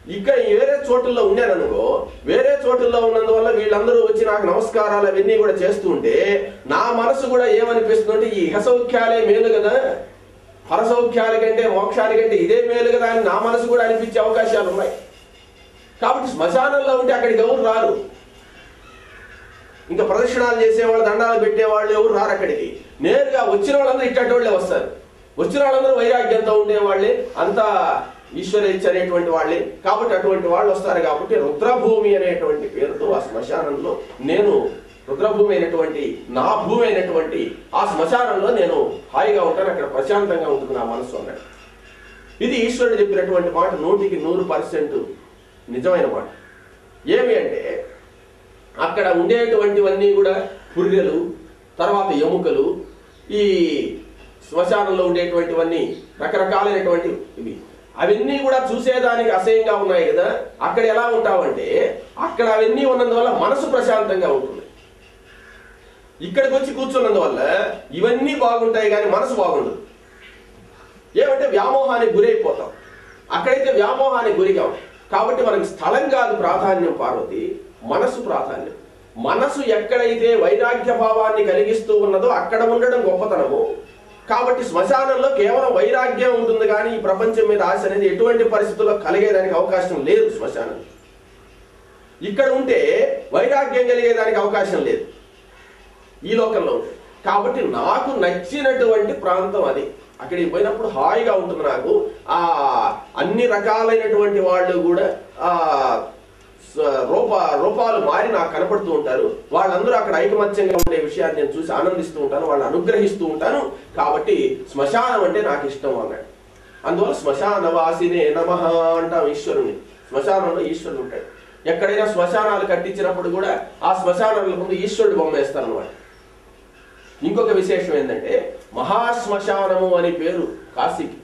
ఇక వేరే చోటుల్లో ఉన్నాను అనుకో వేరే చోటుల్లో ఉన్నందువల్ల వీళ్ళందరూ వచ్చి నాకు నమస్కారాలు అవన్నీ కూడా చేస్తూ ఉంటే నా మనసు కూడా ఏమనిపిస్తుందంటే ఈ ఇహసౌఖ్యాలే మేలు కదా పరసౌఖ్యాల కంటే మోక్షానికంటే ఇదే మేలు కదా అని నా మనసు కూడా అనిపించే అవకాశాలు ఉన్నాయి కాబట్టి శ్మశానంలో ఉంటే అక్కడికి ఎవరు రారు ఇంకా ప్రదక్షిణాలు చేసేవాళ్ళు దండాలు పెట్టేవాళ్ళు ఎవరు రారు అక్కడికి నేరుగా వచ్చిన వాళ్ళందరూ ఇట్టటి వాళ్ళే వస్తారు వచ్చిన వాళ్ళందరూ వైరాగ్యంతో ఉండేవాళ్ళే అంతా ఈశ్వరేచ్ఛ అనేటువంటి వాళ్ళే కాబట్టి అటువంటి వాళ్ళు వస్తారు కాబట్టి రుద్రభూమి అనేటువంటి పేరుతో ఆ శ్మశానంలో నేను రుద్రభూమి అయినటువంటి నా భూమి అయినటువంటి ఆ శ్మశానంలో నేను హాయిగా ఉంటాను అక్కడ ప్రశాంతంగా ఉంటుంది నా మనసు అన్నాడు ఇది ఈశ్వరుడు చెప్పినటువంటి మాట నూటికి నూరు పర్సెంట్ నిజమైన మాట ఏమి అంటే అక్కడ ఉండేటువంటివన్నీ కూడా పుర్రెలు తర్వాత ఎముకలు ఈ శ్మశానంలో ఉండేటువంటివన్నీ రకరకాలైనటువంటి ఇవి అవన్నీ కూడా చూసేదానికి అసహ్యంగా ఉన్నాయి కదా అక్కడ ఎలా ఉంటావంటే అక్కడ అవన్నీ ఉన్నందువల్ల మనసు ప్రశాంతంగా ఉంటుంది ఇక్కడికి వచ్చి కూర్చున్నందువల్ల ఇవన్నీ బాగుంటాయి కానీ మనసు బాగుండదు ఏమంటే వ్యామోహానికి గురైపోతాం అక్కడైతే వ్యామోహానికి గురిగాం కాబట్టి మనకి స్థలం కాదు ప్రాధాన్యం పార్వతి మనసు ప్రాధాన్యం మనసు ఎక్కడైతే వైరాగ్య భావాన్ని కలిగిస్తూ ఉన్నదో అక్కడ ఉండడం గొప్పతనము కాబట్టి శ్మశానంలో కేవలం వైరాగ్యం ఉంటుంది కానీ ఈ ప్రపంచం మీద ఆశ అనేది ఎటువంటి పరిస్థితుల్లో కలిగేదానికి అవకాశం లేదు శ్మశానం ఇక్కడ ఉంటే వైరాగ్యం కలిగేదానికి అవకాశం లేదు ఈ లోకంలో ఉంటే కాబట్టి నాకు నచ్చినటువంటి ప్రాంతం అది అక్కడికి పోయినప్పుడు హాయిగా ఉంటుంది నాకు ఆ అన్ని రకాలైనటువంటి వాళ్ళు కూడా ఆ స- రూప రూపాలు మారి నాకు కనపడుతూ ఉంటారు వాళ్ళందరూ అక్కడ ఐకమత్యంగా ఉండే విషయాన్ని నేను చూసి ఆనందిస్తూ ఉంటాను వాళ్ళని అనుగ్రహిస్తూ ఉంటాను కాబట్టి శ్మశానం అంటే నాకు ఇష్టం అన్నాడు అందువల్ల శ్మశాన వాసినే నమ అంటాం ఈశ్వరుని శ్మశానంలో ఈశ్వరుడు ఉంటాడు ఎక్కడైనా శ్మశానాలు కట్టించినప్పుడు కూడా ఆ శ్మశానాల ముందు ఈశ్వరుడు బొమ్మ వేస్తారు అనమాట ఇంకొక విశేషం ఏంటంటే మహాశ్మశానము అని పేరు కాశీకి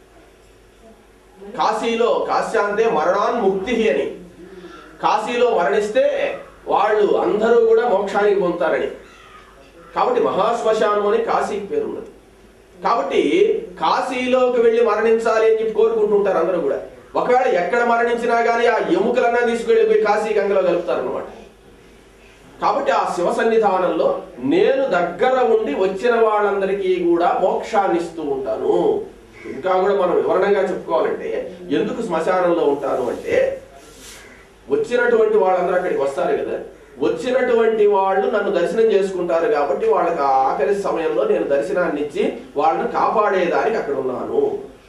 కాశీలో కాశ్యాంతే మరణాన్ ముక్తి అని కాశీలో మరణిస్తే వాళ్ళు అందరూ కూడా మోక్షానికి పొందుతారని కాబట్టి మహాశ్మశానం అని కాశీకి పేరు ఉన్నది కాబట్టి కాశీలోకి వెళ్ళి మరణించాలి అని చెప్పి కోరుకుంటుంటారు అందరూ కూడా ఒకవేళ ఎక్కడ మరణించినా కానీ ఆ ఎముకలన్నా తీసుకెళ్ళిపోయి కాశీ గంగలో కలుపుతారన్నమాట కాబట్టి ఆ శివ సన్నిధానంలో నేను దగ్గర ఉండి వచ్చిన వాళ్ళందరికీ కూడా మోక్షాన్ని ఇస్తూ ఉంటాను ఇంకా కూడా మనం వివరణంగా చెప్పుకోవాలంటే ఎందుకు శ్మశానంలో ఉంటాను అంటే వచ్చినటువంటి వాళ్ళందరూ అక్కడికి వస్తారు కదా వచ్చినటువంటి వాళ్ళు నన్ను దర్శనం చేసుకుంటారు కాబట్టి వాళ్ళకి ఆ ఆఖరి సమయంలో నేను దర్శనాన్ని ఇచ్చి వాళ్ళని కాపాడేదానికి అక్కడ ఉన్నాను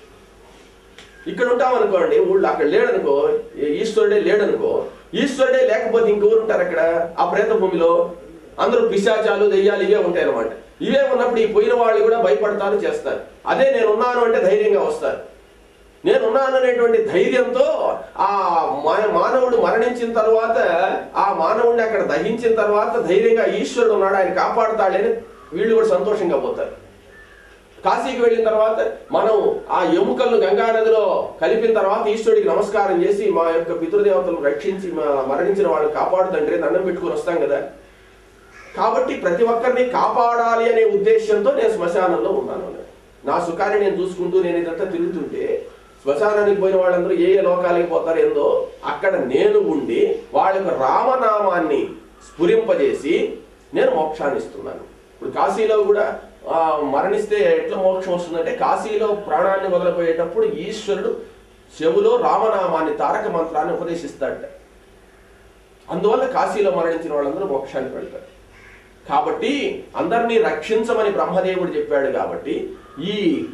ఇక్కడ ఉంటాం అనుకోండి ఊళ్ళో అక్కడ లేడనుకో ఈ- ఈశ్వరుడే లేడనుకో ఈశ్వరుడే లేకపోతే ఇంకెవరు ఉంటారు అక్కడ ఆ ప్రేత భూమిలో అందరూ పిశాచాలు దెయ్యాలు ఇవే ఉంటాయి అనమాట ఇవే ఉన్నప్పుడు ఈ పోయిన వాళ్ళు కూడా భయపడతారు చేస్తారు అదే నేను ఉన్నాను అంటే ధైర్యంగా వస్తారు నేను ఉన్నాను అనేటువంటి ధైర్యంతో ఆ మా- మానవుడు మరణించిన తర్వాత ఆ మానవుడిని అక్కడ దహించిన తర్వాత ధైర్యంగా ఈశ్వరుడు ఉన్నాడు ఆయన కాపాడుతాడని వీళ్ళు కూడా సంతోషంగా పోతారు కాశీకి వెళ్ళిన తర్వాత మనం ఆ ఎముకలను గంగా నదిలో కలిపిన తర్వాత ఈశ్వరుడికి నమస్కారం చేసి మా యొక్క పితృదేవతలను రక్షించి మా మరణించిన వాళ్ళని కాపాడు తండ్రి అని దండం పెట్టుకుని వస్తాం కదా కాబట్టి ప్రతి ఒక్కరిని కాపాడాలి అనే ఉద్దేశంతో నేను శ్మశానంలో ఉన్నాను అన్నాడు. నా సుఖాన్ని నేను చూసుకుంటూ నేను ఇదంతా తిరుగుతుంటే శ్మశానానికి పోయిన వాళ్ళందరూ ఏ ఏ లోకాలకి పోతారు ఏందో అక్కడ నేను ఉండి వాళ్ళకు రామనామాన్ని స్ఫురింపజేసి నేను మోక్షాన్ని ఇస్తున్నాను ఇప్పుడు కాశీలో కూడా ఆ, మరణిస్తే ఎట్లా మోక్షం వస్తుందంటే కాశీలో ప్రాణాన్ని వదిలిపోయేటప్పుడు ఈశ్వరుడు చెవులో రామనామాన్ని తారక మంత్రాన్ని ఉపదేశిస్తాడట అందువల్ల కాశీలో మరణించిన వాళ్ళందరూ మోక్షానికి వెళ్తారు కాబట్టి అందరినీ రక్షించమని బ్రహ్మదేవుడు చెప్పాడు కాబట్టి ఈ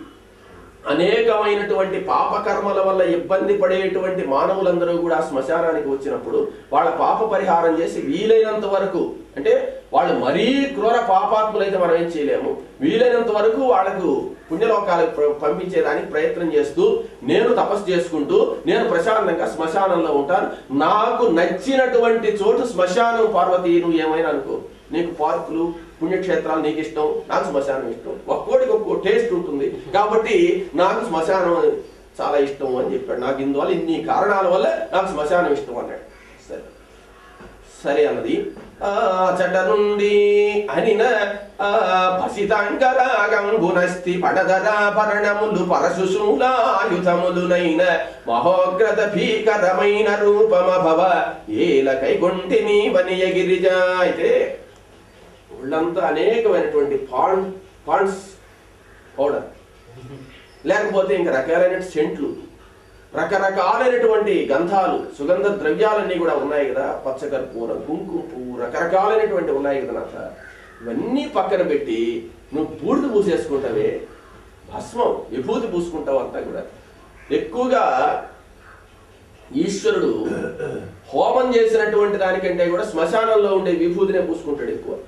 అనేకమైనటువంటి పాపకర్మల వల్ల ఇబ్బంది పడేటువంటి మానవులందరూ కూడా శ్మశానానికి వచ్చినప్పుడు వాళ్ళ పాప పరిహారం చేసి వీలైనంత వరకు అంటే వాళ్ళు మరీ క్రూర పాపాత్ములైతే మనం ఏం చేయలేము వీలైనంత వరకు వాళ్ళకు పుణ్యలోకాలకు ప్ర- పంపించేదానికి ప్రయత్నం చేస్తూ నేను తపస్సు చేసుకుంటూ నేను ప్రశాంతంగా శ్మశానంలో ఉంటాను నాకు నచ్చినటువంటి చోటు శ్మశానం పార్వతి నువ్వు ఏమైనా అనుకో నీకు పార్కులు పుణ్యక్షేత్రాలు నీకు ఇష్టం నాకు శ్మశానం ఇష్టం ఒక్కోడికి ఒక్కో టేస్ట్ ఉంటుంది కాబట్టి నాకు శ్మశానం చాలా ఇష్టం అని చెప్పాడు నాకు ఇందువల్ల ఇన్ని కారణాల వల్ల నాకు శ్మశానం ఇష్టం అన్నాడు సరే సరే అన్నది ఆ చట నుండి అనిన ఆ భసితాంగరాగంబునస్తి పడదరాభరణములు పరశుశూలాయుధములునైన మహోగ్రత భీకరమైన రూపమ భవ ఏల కైగొంటిని వనియగిరిజ అయితే ఒళ్ళంతా అనేకమైనటువంటి పాండ్ పాండ్స్ పౌడర్ లేకపోతే ఇంకా రకాలైన సెంట్లు రకరకాలైనటువంటి గంధాలు సుగంధ ద్రవ్యాలన్నీ కూడా ఉన్నాయి కదా పచ్చకర్పూరం కుంకుమ పువ్వు రకరకాలైనటువంటి ఉన్నాయి కదా నాథ ఇవన్నీ పక్కన పెట్టి నువ్వు బూడిద పూసేసుకుంటావే భస్మం విభూతి పూసుకుంటావు అంతా కూడా ఎక్కువగా ఈశ్వరుడు హోమం చేసినటువంటి దానికంటే కూడా శ్మశానంలో ఉండే విభూతినే పూసుకుంటాడు ఎక్కువ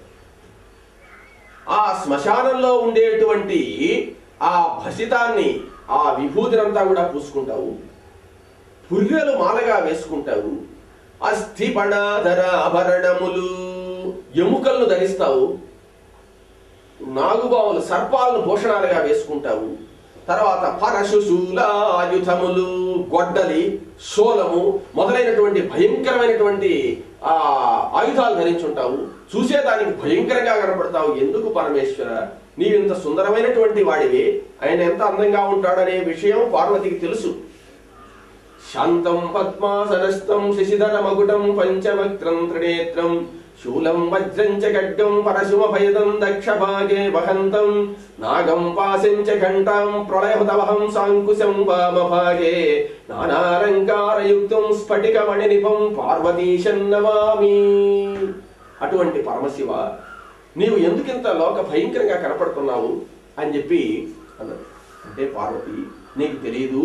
ఆ శ్మశానంలో ఉండేటువంటి ఆ భసితాన్ని ఆ విభూతినంతా కూడా పూసుకుంటావు పుర్రెలు మాలగా వేసుకుంటావు అస్థి పణాధర ఆభరణములు ఎముకలను ధరిస్తావు నాగుబావులు సర్పాలను భూషణాలుగా వేసుకుంటావు తర్వాత పరశుశూలాయుధములు గొడ్డలి శూలము మొదలైనటువంటి భయంకరమైనటువంటి ఆ ఆయుధాలు ధరించుంటావు చూసేదానికి భయంకరంగా కనపడతావు ఎందుకు పరమేశ్వర నీవింత సుందరమైనటువంటి వాడివి ఆయన ఎంత అందంగా ఉంటాడనే విషయం పార్వతికి తెలుసు శాంతం పద్మాసనస్థం శశిధర మగుటం పంచవక్త్రం త్రినేత్రం శూలం వజ్రం చ ఖడ్గం పరశుమ భయదం దక్షభాగే వహంతం నాగం పాశం చ ఘంటాం ప్రళయహుతవహం సాంకుశం వామభాగే నానాలంకారయుక్తం స్ఫటికమణి నిపం పార్వతీశం నమామి అటువంటి పరమశివ నీవు ఎందుకింత లోక భయంకరంగా కనపడుతున్నావు అని చెప్పి అన్నాడు అంటే పార్వతి నీకు తెలియదు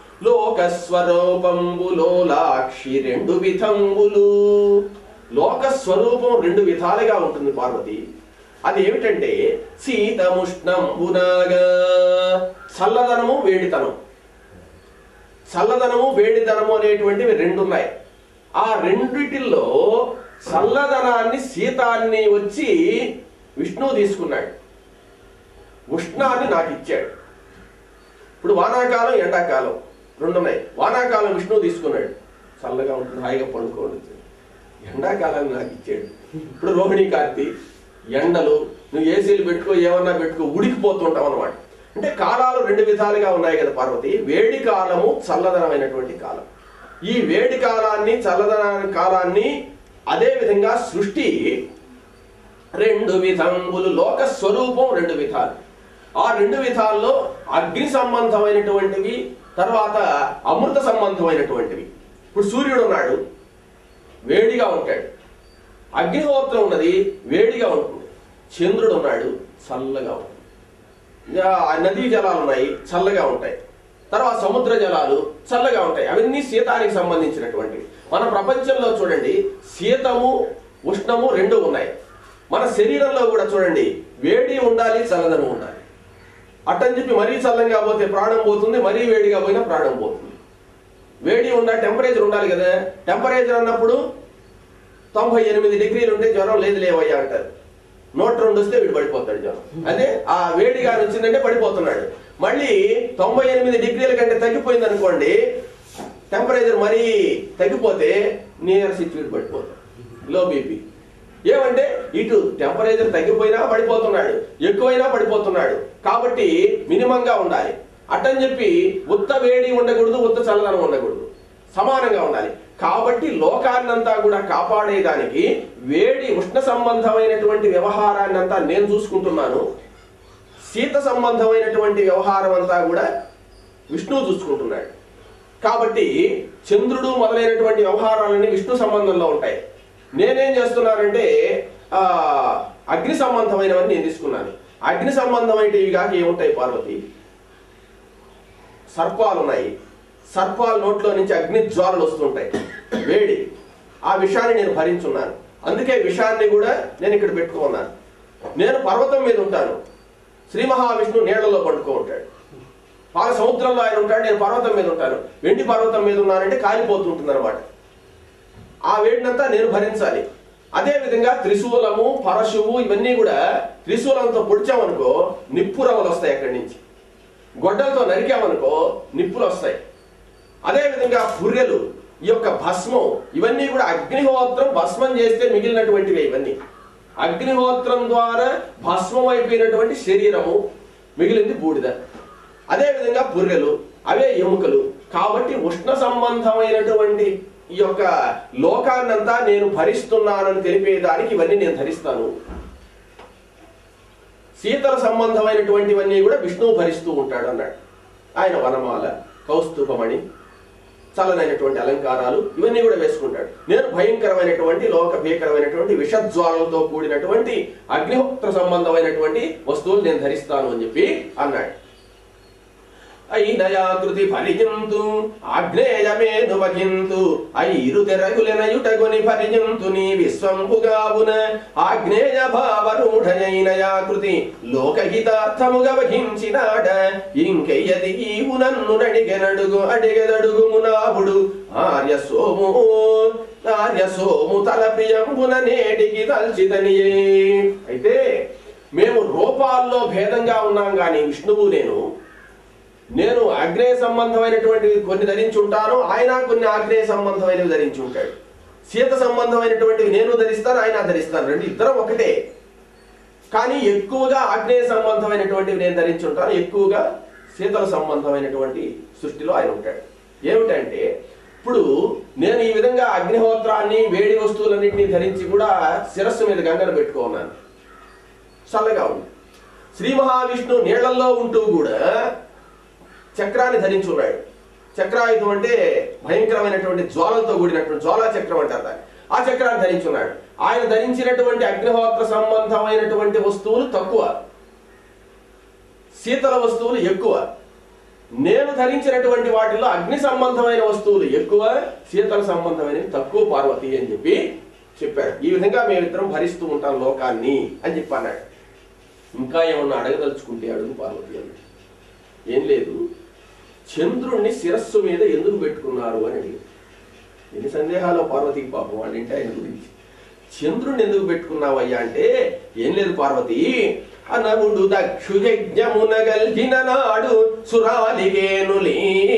లోకస్వరూపంబులోలాక్షి రెండు విధంబులు లోక స్వరూపం రెండు విధాలుగా ఉంటుంది పార్వతి అది ఏమిటంటే శీతముష్ణంబునాగా చల్లదనము వేడితనం చల్లదనము వేడిదనము అనేటువంటివి రెండు ఉన్నాయి ఆ రెండిటిల్లో చల్లదనాన్ని శీతాన్ని వచ్చి విష్ణువు తీసుకున్నాడు ఉష్ణాన్ని నాకు ఇచ్చాడు ఇప్పుడు వానాకాలం ఎండాకాలం రెండు ఉన్నాయి వానాకాలం విష్ణువు తీసుకున్నాడు చల్లగా ఉంటుంది హాయిగా పడుకోండి ఎండాకాలాన్ని నాకు ఇచ్చాడు ఇప్పుడు రోహిణి కార్తీ ఎండలు నువ్వు ఏసీలు పెట్టుకో ఏమన్నా పెట్టుకో ఉడికిపోతుంటావు అనమాట అంటే కాలాలు రెండు విధాలుగా ఉన్నాయి కదా పార్వతి వేడి కాలము చల్లదనమైనటువంటి కాలం ఈ వేడి కాలాన్ని చల్లదన కాలాన్ని అదే విధంగా సృష్టి రెండు విధములు లోక స్వరూపం రెండు విధాలు ఆ రెండు విధాల్లో అగ్ని సంబంధమైనటువంటివి తర్వాత అమృత సంబంధమైనటువంటివి ఇప్పుడు సూర్యుడు ఉన్నాడు వేడిగా ఉంటాడు అగ్నిహోత్రం ఉన్నది వేడిగా ఉంటుంది చంద్రుడు ఉన్నాడు చల్లగా ఉంటుంది ఇంకా నదీ జలాలు ఉన్నాయి చల్లగా ఉంటాయి తర్వాత సముద్ర జలాలు చల్లగా ఉంటాయి అవన్నీ శీతానికి సంబంధించినటువంటివి మన ప్రపంచంలో చూడండి శీతము ఉష్ణము రెండు ఉన్నాయి మన శరీరంలో కూడా చూడండి వేడి ఉండాలి చల్లదనం ఉండాలి అట్టని చెప్పి మరీ చల్లంగా పోతే ప్రాణం పోతుంది మరీ వేడిగా పోయినా ప్రాణం పోతుంది వేడి ఉండాలి టెంపరేచర్ ఉండాలి కదా టెంపరేచర్ అన్నప్పుడు తొంభై ఎనిమిది డిగ్రీలు ఉంటే జ్వరం లేదు లేవయ్యా అంటారు నూట రెండు వస్తే వీడు పడిపోతాడు జ్వరం అదే ఆ వేడిగా వచ్చిందంటే పడిపోతున్నాడు మళ్ళీ తొంభై ఎనిమిది డిగ్రీల కంటే తగ్గిపోయింది అనుకోండి టెంపరేచర్ మరీ తగ్గిపోతే నియర్ సిచ్యువేట్ పడిపోతాడు లో బీపీ ఏమంటే ఇటు టెంపరేచర్ తగ్గిపోయినా పడిపోతున్నాడు ఎక్కువైనా పడిపోతున్నాడు కాబట్టి మినిమంగా ఉండాలి అట్టని చెప్పి ఉత్త వేడి ఉండకూడదు ఉత్త చల్లదనం ఉండకూడదు సమానంగా ఉండాలి కాబట్టి లోకాన్నంతా కూడా కాపాడేదానికి వేడి ఉష్ణ సంబంధమైనటువంటి వ్యవహారాన్ని అంతా నేను చూసుకుంటున్నాను శీత సంబంధమైనటువంటి వ్యవహారం అంతా కూడా విష్ణువు చూసుకుంటున్నాడు కాబట్టి చంద్రుడు మొదలైనటువంటి వ్యవహారాలన్నీ విష్ణు సంబంధంలో ఉంటాయి నేనేం చేస్తున్నానంటే ఆ అగ్ని సంబంధమైనవన్నీ నేను తీసుకున్నాను అగ్ని సంబంధమైనవి కాక ఏముంటాయి పార్వతి సర్పాలు ఉన్నాయి సర్పాల నోట్లో నుంచి అగ్ని జ్వాలలు వస్తుంటాయి వేడి ఆ విషయాన్ని నేను భరించున్నాను అందుకే విషయాన్ని కూడా నేను ఇక్కడ పెట్టుకున్నాను నేను పర్వతం మీద ఉంటాను శ్రీ మహావిష్ణువు నీళ్లలో పండుకో ఉంటాడు పాల సముద్రంలో ఆయన ఉంటాడు నేను పర్వతం మీద ఉంటాను వెండి పర్వతం మీద ఉన్నానంటే కాలిపోతుంటుంది అనమాట ఆ వేడినంతా నేను భరించాలి అదే విధంగా త్రిశూలము పరశువు ఇవన్నీ కూడా త్రిశూలంతో పొడిచామనుకో నిప్పు రవ్వలు వస్తాయి అక్కడి నుంచి గొడ్డలతో నరికామనుకో నిప్పులు వస్తాయి అదే విధంగా పుర్రెలు ఈ యొక్క భస్మం ఇవన్నీ కూడా అగ్నిహోత్రం భస్మం చేస్తే మిగిలినటువంటివే ఇవన్నీ అగ్నిహోత్రం ద్వారా భస్మం అయిపోయినటువంటి శరీరము మిగిలింది బూడిద అదేవిధంగా పుర్రెలు అవే ఎముకలు కాబట్టి ఉష్ణ సంబంధమైనటువంటి ఈ యొక్క లోకాన్నంతా నేను భరిస్తున్నానని తెలిపేదానికి ఇవన్నీ నేను ధరిస్తాను శీతల సంబంధమైనటువంటివన్నీ కూడా విష్ణువు భరిస్తూ ఉంటాడు అన్నాడు ఆయన వనమాల కౌస్తుభమణి చల్లనైనటువంటి అలంకారాలు ఇవన్నీ కూడా వేసుకుంటాడు నేను భయంకరమైనటువంటి లోక భీకరమైనటువంటి విషజ్వాలతో కూడినటువంటి అగ్నిహోత్ర సంబంధమైనటువంటి వస్తువులు నేను ధరిస్తాను అని చెప్పి అన్నాడు అయినయాకృతి ఫలిజంతు ఆగ్నేయమేను వహింతు ఐరు తెరగులెనయుటగొని ఫలిజంతు నీ విశ్వంపుగావున ఆగ్నేయ భావరూఢయైనయాకృతి లోకహితార్థముగా వహించినాడ ఇంకెయ్యది ఈవు నన్ను నడిగెనడుగు అడిగెదడుగు మునాభుడు ఆర్య సోము ఆర్య సోము తల ప్రియంబున నేటికి తల్చితనియే అయితే మేము రూపాల్లో భేదంగా ఉన్నాం గాని విష్ణువు నేను నేను ఆగ్నేయ సంబంధమైనటువంటివి కొన్ని ధరించి ఉంటాను ఆయన కొన్ని ఆగ్నేయ సంబంధమైనవి ధరించి ఉంటాడు శీత సంబంధమైనటువంటివి నేను ధరిస్తాను ఆయన ధరిస్తాను రెండు ఇద్దరం ఒకటే కానీ ఎక్కువగా ఆగ్నేయ సంబంధమైనటువంటివి నేను ధరించి ఉంటాను ఎక్కువగా శీతల సంబంధమైనటువంటి సృష్టిలో ఆయన ఉంటాడు ఏమిటంటే ఇప్పుడు నేను ఈ విధంగా అగ్నిహోత్రాన్ని వేడి వస్తువులన్నింటినీ ధరించి కూడా శిరస్సు మీద గంగను పెట్టుకున్నాను చల్లగా ఉంది శ్రీ మహావిష్ణు నీళ్లలో ఉంటూ కూడా చక్రాన్ని ధరించి ఉన్నాడు చక్రాయుధం అంటే భయంకరమైనటువంటి జ్వాలలతో కూడినటువంటి జ్వాలా చక్రం అంటారు దాన్ని ఆ చక్రాన్ని ధరించి ఉన్నాడు ఆయన ధరించినటువంటి అగ్నిహోత్ర సంబంధమైనటువంటి వస్తువులు తక్కువ శీతల వస్తువులు ఎక్కువ నేను ధరించినటువంటి వాటిల్లో అగ్ని సంబంధమైన వస్తువులు ఎక్కువ శీతల సంబంధమైనవి తక్కువ పార్వతి అని చెప్పి చెప్పాడు ఈ విధంగా మేమిద్దరం భరిస్తూ ఉంటాం లోకాన్ని అని చెప్పి అన్నాడు ఇంకా ఏమన్నా అడగదలుచుకుంటే అడుగు పార్వతి అన్నాడు ఏం లేదు చంద్రుణ్ణి శిరస్సు మీద ఎందుకు పెట్టుకున్నారు అని అడిగాడు ఎన్ని సందేహాలు పార్వతికి పాపం వాడింటే ఆయన గురించి చంద్రుణ్ణి ఎందుకు పెట్టుకున్నావయ్యా అంటే ఏం లేదు పార్వతి అనవుడు దక్షు యజ్ఞమున గల్జిన నాడు సురాలిగేనులీ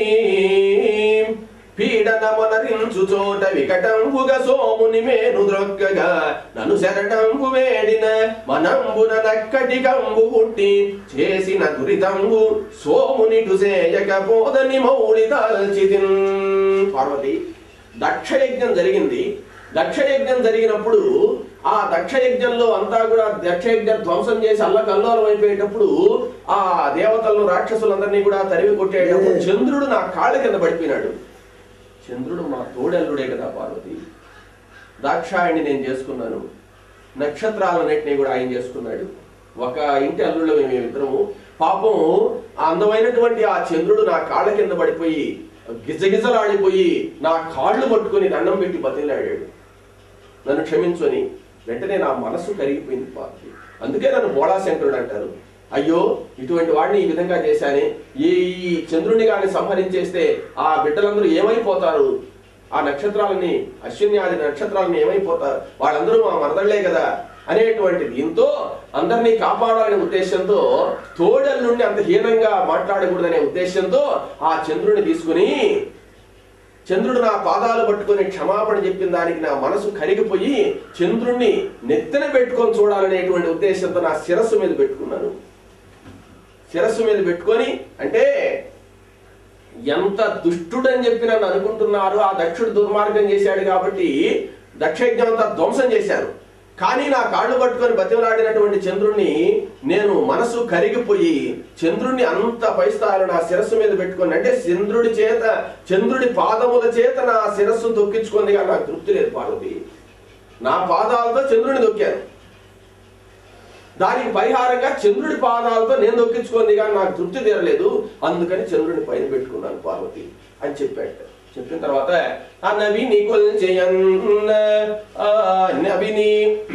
పీడనమనరించు చోట వికటంబుగ సోముని మేను ద్రొక్కగా నన్ను శరణంబు వేడిన మనంబున నక్కటి కంబు పుట్టి చేసిన దురితంబు సోమునిటు సేయకపోదని మౌళి దాల్చితిన్ పార్వతి దక్షయజ్ఞం జరిగింది దక్షయజ్ఞం జరిగినప్పుడు ఆ దక్షయజ్ఞంలో అంతా కూడా దక్షయజ్ఞ ధ్వంసం చేసి అల్లకల్లోలం అయిపోయేటప్పుడు ఆ దేవతలను రాక్షసులందరినీ కూడా తరిమి కొట్టేటప్పుడు చంద్రుడు నా కాళ్ళ కింద పడిపోయినాడు చంద్రుడు మా తోడల్లుడే కదా పార్వతి దాక్షాయణి నేను చేసుకున్నాను నక్షత్రాలన్నింటినీ కూడా ఆయన చేసుకున్నాడు ఒక ఇంటి అల్లుళ్ళు మేమిద్దరము పాపం ఆ అందమైనటువంటి ఆ చంద్రుడు నా కాళ్ళ కింద పడిపోయి గిజగిజలాడిపోయి నా కాళ్ళు పట్టుకొని దండం పెట్టి బతిలాడాడు నన్ను క్షమించని వెంటనే నా మనస్సు కరిగిపోయింది పార్వతి అందుకే నన్ను బోళాశంకరుడు అంటారు అయ్యో ఇటువంటి వాడిని ఈ విధంగా చేశానే ఈ ఈ చంద్రుని గాని సంహరించేస్తే ఆ బిడ్డలందరూ ఏమైపోతారు ఆ నక్షత్రాలని అశ్విన్యాది నక్షత్రాలని ఏమైపోతారు వాళ్ళందరూ మా మరదళ్లే కదా అనేటువంటి దీంతో అందరినీ కాపాడాలనే ఉద్దేశంతో తోడల నుండి అంత హీనంగా మాట్లాడకూడదనే ఉద్దేశంతో ఆ చంద్రుని తీసుకుని చంద్రుడు నా పాదాలు పట్టుకొని క్షమాపణ చెప్పిన దానికి నా మనసు కరిగిపోయి చంద్రుణ్ణి నెత్తిన పెట్టుకొని చూడాలనేటువంటి ఉద్దేశంతో నా శిరస్సు మీద పెట్టుకున్నాను శిరస్సు మీద పెట్టుకొని అంటే ఎంత దుష్టుడని చెప్పి నన్ను అనుకుంటున్నారు ఆ దక్షుడు దుర్మార్గం చేశాడు కాబట్టి దక్షయజ్ఞం అంతా ధ్వంసం చేశాను కానీ నా కాళ్ళు పట్టుకొని బతిమలాడినటువంటి చంద్రుణ్ణి నేను మనసు కరిగిపోయి చంద్రుణ్ణి అంత పైస్తాలు నా శిరస్సు మీద పెట్టుకొని అంటే చంద్రుడి చేత చంద్రుడి పాదముల చేత నా శిరస్సు తొక్కించుకుంది కానీ నాకు తృప్తి లేదు పార్వతి నా పాదాలతో చంద్రుని దొక్కాను దానికి పరిహారంగా చంద్రుడి పాదాలతో నేను దొక్కించుకుంది కానీ నాకు తృప్తి తీరలేదు అందుకని చంద్రుని పైన పెట్టుకున్నాను పార్వతి అని చెప్పాడు చెప్పిన తర్వాత ఆ నవిని కొల్చేయన్న ఆ నవిని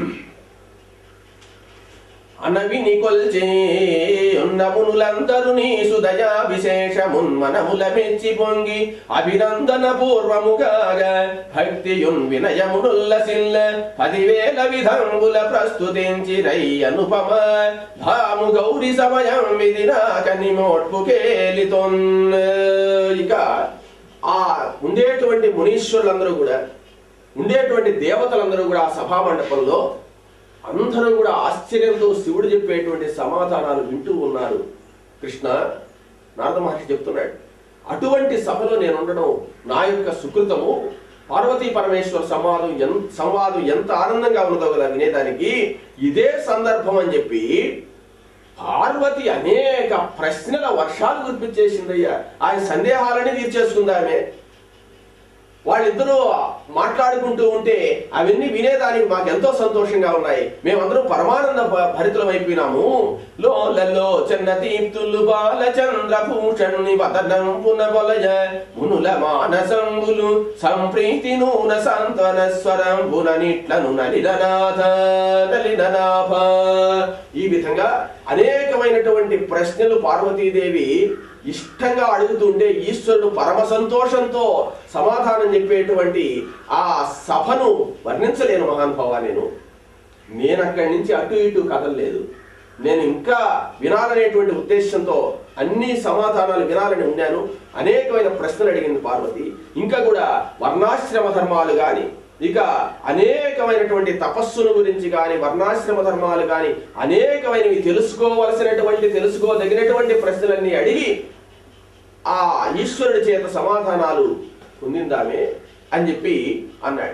అనవిని కొల్చే ఉన్న మునులందరూ నీ సుదయా విశేషమున్ మనముల మెచ్చి పొంగి అభినందన పూర్వముగాగా భక్తియున్ వినయమునుల్లసిల్ల పదివేల విధంబుల ప్రస్తుతించి రై అనుపమ ధాము గౌరి సమయం ఇది నాకని మోట్పు కేలితొన్ ఇక ఆ ఉండేటువంటి మునీశ్వరులందరూ కూడా ఉండేటువంటి దేవతలందరూ కూడా ఆ సభా మండపంలో అందరూ కూడా ఆశ్చర్యంతో శివుడు చెప్పేటువంటి సమాధానాలు వింటూ ఉన్నారు కృష్ణ నారద మహర్షి చెప్తున్నాడు అటువంటి సభలో నేను ఉండడం నా యొక్క సుకృతము పార్వతీ పరమేశ్వర సంవాదం ఎంత సంవాదం ఎంత ఆనందంగా ఉన్నదో కదా వినేదానికి ఇదే సందర్భం అని చెప్పి పార్వతి అనేక ప్రశ్నల వర్షాలు కురిపించేసిందయ్యా ఆయన సందేహాలని తీర్చేసుకుందామే వాళ్ళిద్దరూ మాట్లాడుకుంటూ ఉంటే అవన్నీ వినేదానికి మాకు ఎంతో సంతోషంగా ఉన్నాయి మేమందరం పరమానంద భ- భరితులమైపోయినాము లో లల్లో చెన్న తీప్తులు బాల చంద్ర భూషణుని వదనం పునబలయ మునుల మానసంబులు సంప్రీతి నూన సాంత్వన స్వరం పుననిట్లను నలిననాథ నలిననాభ ఈ విధంగా అనేకమైనటువంటి ప్రశ్నలు పార్వతీదేవి ఇష్టంగా అడుగుతుంటే ఈశ్వరుడు పరమ సంతోషంతో సమాధానం చెప్పేటువంటి ఆ సభను వర్ణించలేను మహానుభావ నేను నేను అక్కడి నుంచి అటు ఇటు కదలలేదు నేను ఇంకా వినాలనేటువంటి ఉద్దేశంతో అన్ని సమాధానాలు వినాలని ఉన్నాను అనేకమైన ప్రశ్నలు అడిగింది పార్వతి ఇంకా కూడా వర్ణాశ్రమ ధర్మాలు గాని ఇక అనేకమైనటువంటి తపస్సుల గురించి కానీ వర్ణాశ్రమ ధర్మాలు కానీ అనేకమైనవి తెలుసుకోవలసినటువంటి తెలుసుకోదగినటువంటి ప్రశ్నలన్నీ అడిగి ఆ ఈశ్వరుడి చేత సమాధానాలు పొందిందామే అని చెప్పి అన్నాడు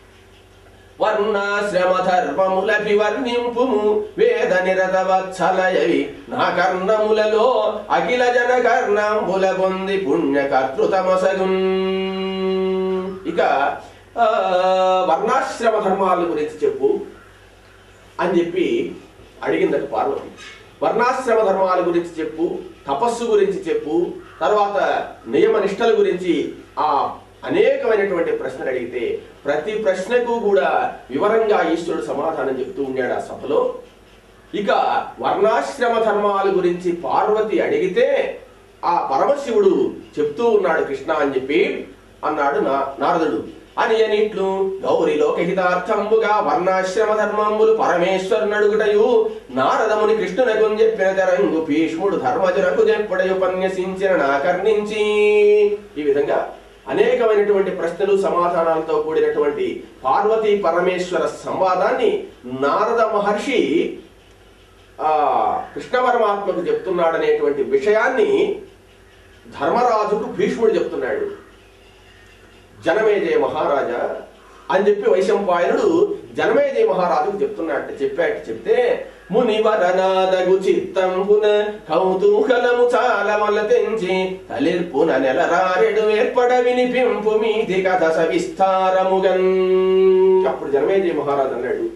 వర్ణాశ్రమ ధర్మములపి వర్ణింపుము వేద నిరత వత్సలయవి నా కర్ణములలో అఖిల జన కర్ణంబుల పొంది పుణ్యకర్తృతమసగున్ ఇక ఆ, వర్ణాశ్రమ ధర్మాల గురించి చెప్పు అని చెప్పి అడిగిందట పార్వతి వర్ణాశ్రమ ధర్మాల గురించి చెప్పు తపస్సు గురించి చెప్పు తర్వాత నియమ నిష్టల గురించి ఆ అనేకమైనటువంటి ప్రశ్నలు అడిగితే ప్రతి ప్రశ్నకు కూడా వివరంగా ఈశ్వరుడు సమాధానం చెప్తూ ఉన్నాడు ఆ సభలో ఇక వర్ణాశ్రమ ధర్మాల గురించి పార్వతి అడిగితే ఆ పరమశివుడు చెప్తూ ఉన్నాడు కృష్ణ అని చెప్పి అన్నాడు నా నారదుడు అని అనిట్లు గౌరి లోకహితార్థంబుగా వర్ణాశ్రమ ధర్మంబులు పరమేశ్వరుని అడుగుటయు నారదముని కృష్ణునకు చెప్పిన తెరంగు భీష్ముడు ధర్మజునకు చెప్పుడయు ఉపన్యసించిన నాకర్ణించి ఈ విధంగా అనేకమైనటువంటి ప్రశ్నలు సమాధానాలతో కూడినటువంటి పార్వతీ పరమేశ్వర సంవాదాన్ని నారద మహర్షి ఆ కృష్ణ పరమాత్మకు చెప్తున్నాడనేటువంటి విషయాన్ని ధర్మరాజుకు భీష్ముడు చెప్తున్నాడు జనమేజయ మహారాజా అని చెప్పి వైశంపాయనుడు జనమేజయ మహారాజుకు చెప్తున్నట్టు చెప్పాట చెప్తే మునివరనాదగు చిత్తంబున కౌతూహలము చాలా వల్ల తెంచి తలిర్పున నెలరారెడు ఏర్పడ వినిపింపు మీది కథ సవిస్తారముగన్ అప్పుడు జనమేజయ మహారాజు అన్నాడు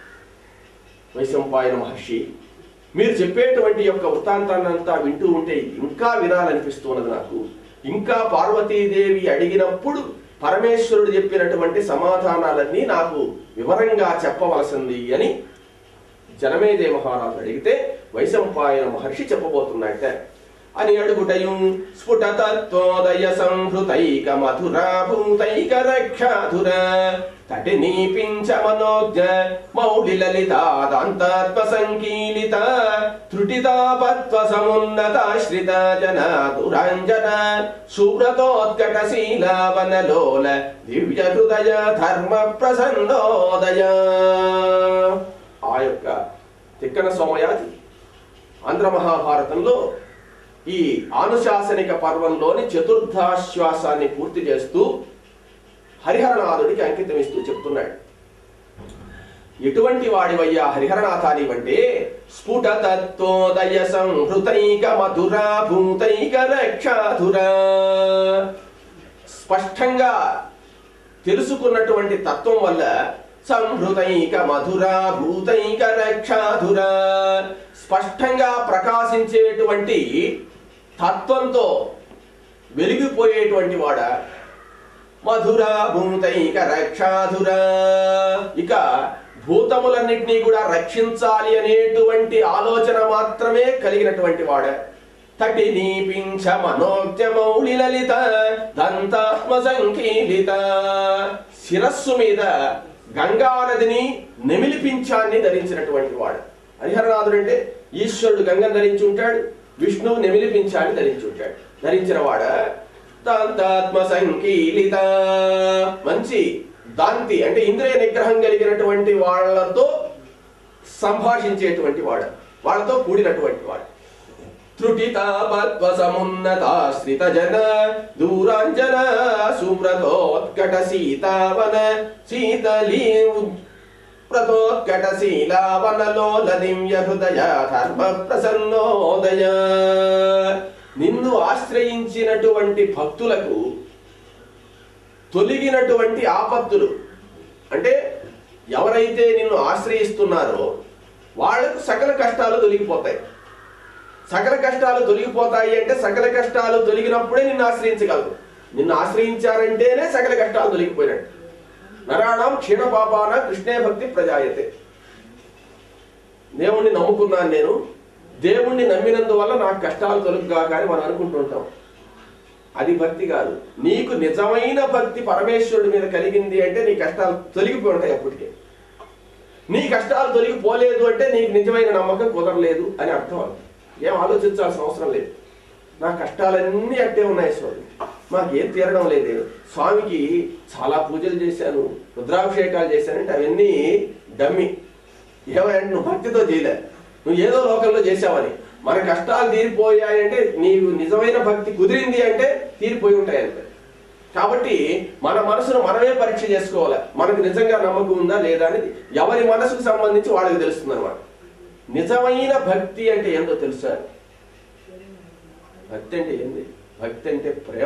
వైశంపాయన మహర్షి మీరు చెప్పేటువంటి యొక్క వృత్తాంతాన్ని అంతా వింటూ ఉంటే ఇంకా వినాలనిపిస్తున్నది నాకు ఇంకా పార్వతీదేవి అడిగినప్పుడు పరమేశ్వరుడు చెప్పినటువంటి సమాధానాలన్నీ నాకు వివరంగా చెప్పవలసింది అని జనమేజయ మహారాజు అడిగితే వైశంపాయన మహర్షి చెప్పబోతున్నట్ట అని అడుగుటయు స్ఫుట తత్వోదయ సంహృతైక మధురా భూతైక రక్షాధుర తటి నీపించ మనోజ్ఞ మౌళి లలితాదాంతాత్మ సంకీలిత త్రుటితాపత్వ సమున్నతాశ్రిత జన దురంజన సువ్రతోత్కట శీలావనలోల దివ్య హృదయ ధర్మ ప్రసన్నోదయ ఆ యొక్క తిక్కన సోమయాజి ఆంధ్ర మహాభారతంలో ఈ ఆనుశాసనిక పర్వంలోని చతుర్థాశ్వాసాన్ని పూర్తి చేస్తూ హరిహరనాథుడికి అంకితం ఇస్తూ చెప్తున్నాడు ఎటువంటి వాడివయ్యా హరిహరనాథానివంటే స్ఫుట తత్వోదయ సంహృతైక మధురా భూతైక రక్షాధురా స్పష్టంగా తెలుసుకున్నటువంటి తత్వం వల్ల సంహృతైక మధురా భూతైక రక్షాధురా స్పష్టంగా ప్రకాశించేటువంటి తత్వంతో వెలిగిపోయేటువంటి వాడ మధురా భూతైక రక్షాధురా ఇక భూతములన్నిటినీ కూడా రక్షించాలి అనేటువంటి ఆలోచన మాత్రమే కలిగినటువంటి వాడ తటి నీపించ మనోజ్ఞ మౌళి లలిత దంతాత్మ సంకీలిత శిరస్సు మీద గంగా నదిని నెమిలిపించాన్ని ధరించినటువంటి వాడు హరిహరనాథుడు అంటే ఈశ్వరుడు గంగను ధరించి ఉంటాడు విష్ణువు నెమిలిపించాన్ని ధరించి ఉంటాడు ధరించిన వాడ దాంతాత్మ సంకీలిత మంచి దాంతి అంటే ఇంద్రియ నిగ్రహం కలిగినటువంటి వాళ్ళతో సంభాషించేటువంటి వాడు వాళ్ళతో కూడినటువంటి వాడు త్రుటితాపత్వ సమున్నతాశ్రిత జన దూరాంజన సువ్రతోత్కట సీతావన శీతలీ ప్రతోత్కట శీలావనలోల దివ్య హృదయ ధర్మ ప్రసన్నోదయ నిన్ను ఆశ్రయించినటువంటి భక్తులకు తొలగినటువంటి ఆపత్తులు అంటే ఎవరైతే నిన్ను ఆశ్రయిస్తున్నారో వాళ్లకు సకల కష్టాలు తొలగిపోతాయి సకల కష్టాలు తొలగిపోతాయి అంటే సకల కష్టాలు తొలగినప్పుడే నిన్ను ఆశ్రయించగలరు నిన్ను ఆశ్రయించారంటేనే సకల కష్టాలు తొలగిపోయినట్టు నరాణం క్షీణ పాపాన కృష్ణే భక్తి ప్రజాయతే దేవుణ్ణి నమ్ముకున్నాను నేను దేవుణ్ణి నమ్మినందువల్ల నాకు కష్టాలు తొలగుగా కానీ మనం అనుకుంటుంటాం అది భక్తి కాదు నీకు నిజమైన భక్తి పరమేశ్వరుడి మీద కలిగింది అంటే నీ కష్టాలు తొలగిపోయి ఉంటాయి అప్పటికే నీ కష్టాలు తొలగిపోలేదు అంటే నీకు నిజమైన నమ్మకం కుదరలేదు అని అర్థం అది ఏం ఆలోచించాల్సిన అవసరం లేదు నా కష్టాలన్నీ అట్టే ఉన్నాయి స్వామి మాకేం తీరడం లేదు స్వామికి చాలా పూజలు చేశాను రుద్రాభిషేకాలు చేశానంటే అవన్నీ డమ్మి ఏమంటే నువ్వు భక్తితో చేయలే నువ్వు ఏదో లోకంలో చేసావని మన కష్టాలు తీరిపోయాయంటే నీకు నిజమైన భక్తి కుదిరింది అంటే తీరిపోయి ఉంటాయి అంతే కాబట్టి మన మనసును మనమే పరీక్ష చేసుకోవాలి మనకు నిజంగా నమ్మకం ఉందా లేదా అనేది ఎవరి మనసుకు సంబంధించి వాళ్ళకి తెలుస్తుంది అనమాట నిజమైన భక్తి అంటే ఏందో తెలుసా భక్తి అంటే ఏంది భక్తి అంటే ప్రేమ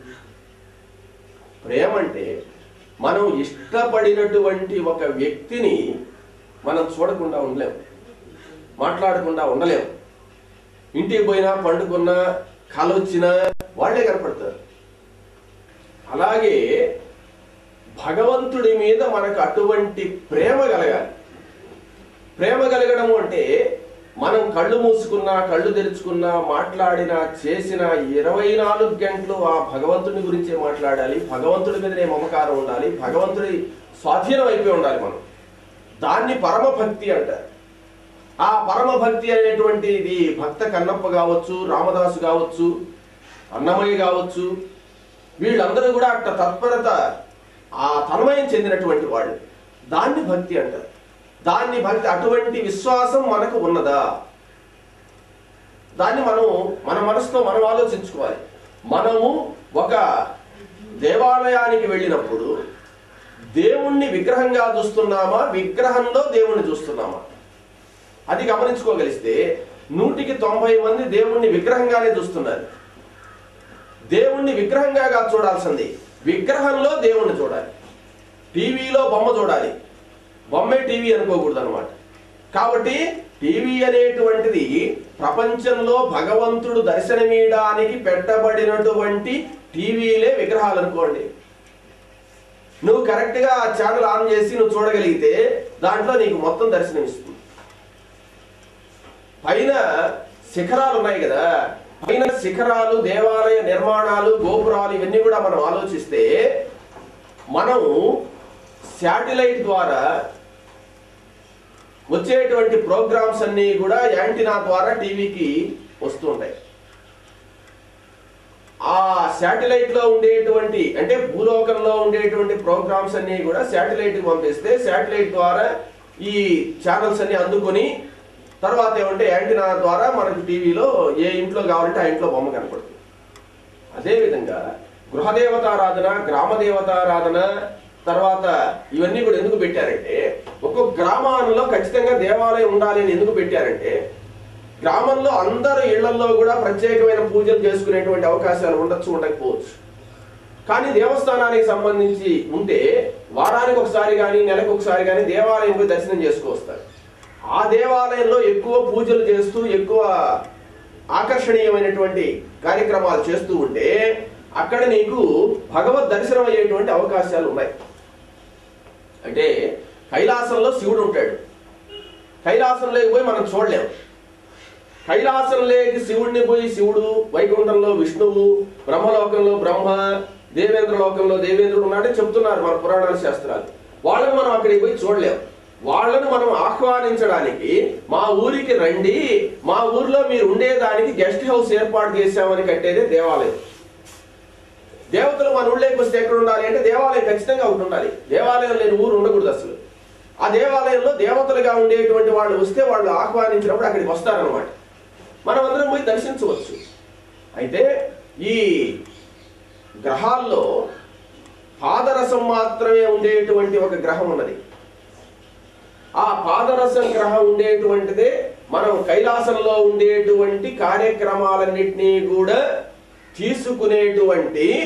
ప్రేమ అంటే మనం ఇష్టపడినటువంటి ఒక వ్యక్తిని మనం చూడకుండా ఉండలేం మాట్లాడకుండా ఉండలేం ఇంటికి పోయినా పండుకున్నా కలొచ్చినా వాళ్ళే కనపడతారు అలాగే భగవంతుడి మీద మనకు అటువంటి ప్రేమ కలగాలి ప్రేమ కలగడము అంటే మనం కళ్ళు మూసుకున్నా కళ్ళు తెరుచుకున్నా మాట్లాడినా చేసిన ఇరవై నాలుగు గంటలు ఆ భగవంతుని గురించే మాట్లాడాలి భగవంతుడి మీదనే మమకారం ఉండాలి భగవంతుడి స్వాధీనం అయిపోయి ఉండాలి మనం దాన్ని పరమ భక్తి అంటారు ఆ పరమ భక్తి అనేటువంటిది భక్త కన్నప్ప కావచ్చు రామదాసు కావచ్చు అన్నమయ్య కావచ్చు వీళ్ళందరూ కూడా అట్ట తత్పరత ఆ తన్మయం చెందినటువంటి వాళ్ళు దాన్ని భక్తి అంటారు దాన్ని భక్తి అటువంటి విశ్వాసం మనకు ఉన్నదా దాన్ని మనం మన మనసుతో మనం ఆలోచించుకోవాలి మనము ఒక దేవాలయానికి వెళ్ళినప్పుడు దేవుణ్ణి విగ్రహంగా చూస్తున్నామా విగ్రహంలో దేవుణ్ణి చూస్తున్నామా అది గమనించుకోగలిస్తే నూటికి తొంభై మంది దేవుణ్ణి విగ్రహంగానే చూస్తున్నారు దేవుణ్ణి విగ్రహంగా కాదు చూడాల్సింది విగ్రహంలో దేవుణ్ణి చూడాలి టీవీలో బొమ్మ చూడాలి బొమ్మే టీవీ అనుకోకూడదు అనమాట కాబట్టి టీవీ అనేటువంటిది ప్రపంచంలో భగవంతుడు దర్శనమీయడానికి పెట్టబడినటువంటి టీవీలే విగ్రహాలు అనుకోండి నువ్వు కరెక్ట్గా ఆ ఛానల్ ఆన్ చేసి నువ్వు చూడగలిగితే దాంట్లో నీకు మొత్తం దర్శనం ఇస్తుంది పైన శిఖరాలు ఉన్నాయి కదా పైన శిఖరాలు దేవాలయ నిర్మాణాలు గోపురాలు ఇవన్నీ కూడా మనం ఆలోచిస్తే మనం శాటిలైట్ ద్వారా వచ్చేటువంటి ప్రోగ్రామ్స్ అన్నీ కూడా యాంటీనా ద్వారా టీవీకి వస్తూ ఉంటాయి ఆ శాటిలైట్ లో ఉండేటువంటి అంటే భూలోకంలో ఉండేటువంటి ప్రోగ్రామ్స్ అన్ని కూడా శాటిలైట్ కి పంపిస్తే శాటిలైట్ ద్వారా ఈ ఛానల్స్ అన్ని అందుకొని తర్వాత ఏమంటే యాంటీనా ద్వారా మనకు టీవీలో ఏ ఇంట్లో కావాలంటే ఆ ఇంట్లో బొమ్మ కనపడుతుంది అదేవిధంగా గృహదేవతారాధన గ్రామ దేవతారాధన తర్వాత ఇవన్నీ కూడా ఎందుకు పెట్టారంటే ఒక్కొక్క గ్రామాలలో ఖచ్చితంగా దేవాలయం ఉండాలి అని ఎందుకు పెట్టారంటే గ్రామంలో అందరు ఇళ్లలో కూడా ప్రత్యేకమైన పూజలు చేసుకునేటువంటి అవకాశాలు ఉండొచ్చు ఉండకపోవచ్చు కానీ దేవస్థానానికి సంబంధించి ఉంటే వారానికి ఒకసారి కానీ నెలకు ఒకసారి కానీ దేవాలయం పోయి దర్శనం చేసుకొస్తారు ఆ దేవాలయంలో ఎక్కువ పూజలు చేస్తూ ఎక్కువ ఆకర్షణీయమైనటువంటి కార్యక్రమాలు చేస్తూ ఉంటే అక్కడ నీకు భగవద్ దర్శనం అయ్యేటువంటి అవకాశాలు ఉన్నాయి అంటే కైలాసంలో శివుడు ఉంటాడు కైలాసంలోకి పోయి మనం చూడలేము కైలాసంలోకి శివుడిని పోయి శివుడు వైకుంఠంలో విష్ణువు బ్రహ్మలోకంలో బ్రహ్మ దేవేంద్ర లోకంలో దేవేంద్రుడు ఉన్నాడని చెప్తున్నారు మన పురాణాల శాస్త్రాలు వాళ్ళని మనం అక్కడికి పోయి చూడలేము వాళ్ళను మనం ఆహ్వానించడానికి మా ఊరికి రండి మా ఊర్లో మీరు ఉండేదానికి గెస్ట్ హౌస్ ఏర్పాటు చేశామని కట్టేదే దేవాలయం దేవతలు మన ఊళ్ళోకి వస్తే ఎక్కడ ఉండాలి అంటే దేవాలయం ఖచ్చితంగా ఒకటి ఉండాలి దేవాలయం లేని ఊరు ఉండకూడదు అసలు ఆ దేవాలయంలో దేవతలుగా ఉండేటువంటి వాళ్ళు వస్తే వాళ్ళు ఆహ్వానించినప్పుడు అక్కడికి వస్తారనమాట మనం అందరం పోయి దర్శించవచ్చు అయితే ఈ గ్రహాల్లో పాదరసం మాత్రమే ఉండేటువంటి ఒక గ్రహం ఉన్నది ఆ పాదరసం గ్రహం ఉండేటువంటిదే మనం కైలాసంలో ఉండేటువంటి కార్యక్రమాలన్నింటినీ కూడా తీసుకునేటువంటి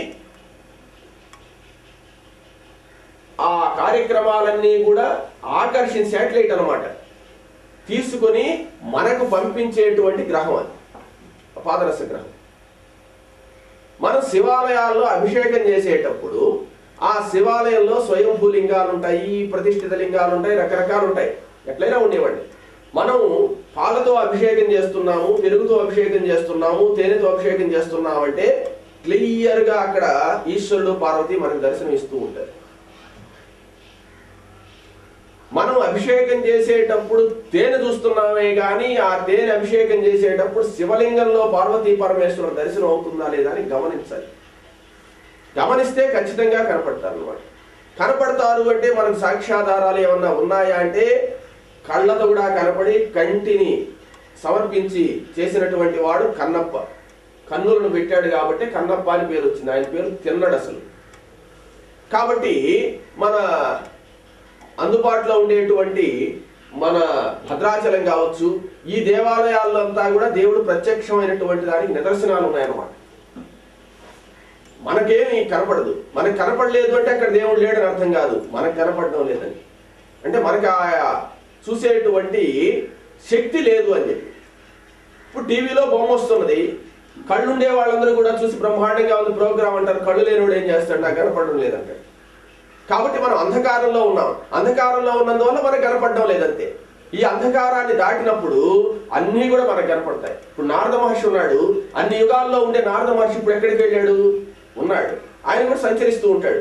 ఆ కార్యక్రమాలన్నీ కూడా ఆకర్షణ శాటిలైట్ అన్నమాట తీసుకొని మనకు పంపించేటువంటి గ్రహం అది పాదరస గ్రహం మనం శివాలయాల్లో అభిషేకం చేసేటప్పుడు ఆ శివాలయంలో స్వయంభూ లింగాలు ఉంటాయి ప్రతిష్ఠిత లింగాలు ఉంటాయి రకరకాలు ఉంటాయి ఎట్లయినా ఉండేవాడి మనం పాలతో అభిషేకం చేస్తున్నాము పెరుగుతో అభిషేకం చేస్తున్నాము తేనెతో అభిషేకం చేస్తున్నాము అంటే క్లియర్ గా అక్కడ ఈశ్వరుడు పార్వతి మనకు దర్శనం ఇస్తూ ఉంటారు మనం అభిషేకం చేసేటప్పుడు తేనె చూస్తున్నామే కానీ ఆ తేనె అభిషేకం చేసేటప్పుడు శివలింగంలో పార్వతీ పరమేశ్వర దర్శనం అవుతుందా లేదా అని గమనించాలి గమనిస్తే ఖచ్చితంగా కనపడతారు అనమాట కనపడతారు అంటే మనకు సాక్ష్యాధారాలు ఏమన్నా ఉన్నాయా అంటే కళ్ళతో కూడా కనపడి కంటిని సమర్పించి చేసినటువంటి వాడు కన్నప్ప కన్నులను పెట్టాడు కాబట్టి కన్నప్ప అని పేరు వచ్చింది ఆయన పేరు తిన్నడు అసలు కాబట్టి మన అందుబాటులో ఉండేటువంటి మన భద్రాచలం కావచ్చు ఈ దేవాలయాల్లో అంతా కూడా దేవుడు ప్రత్యక్షమైనటువంటి దానికి నిదర్శనాలు ఉన్నాయన్నమాట మనకేమి కనపడదు మనకు కనపడలేదు అంటే అక్కడ దేవుడు లేడని అర్థం కాదు మనకు కనపడడం లేదని అంటే మనకు ఆ చూసేటువంటి శక్తి లేదు అని చెప్పి ఇప్పుడు టీవీలో బొమ్మ వస్తున్నది కళ్ళు ఉండే వాళ్ళందరూ కూడా చూసి బ్రహ్మాండంగా ఉంది ప్రోగ్రామ్ అంటారు కళ్ళు లేనివాడు ఏం చేస్తాడు నాకు కనపడడం లేదంటాడు కాబట్టి మనం అంధకారంలో ఉన్నాం అంధకారంలో ఉన్నందువల్ల మనకు కనపడడం లేదంతే ఈ అంధకారాన్ని దాటినప్పుడు అన్నీ కూడా మనకు కనపడతాయి ఇప్పుడు నారద మహర్షి ఉన్నాడు అన్ని యుగాల్లో ఉండే నారద మహర్షి ఇప్పుడు ఎక్కడికి వెళ్ళాడు ఉన్నాడు ఆయన కూడా సంచరిస్తూ ఉంటాడు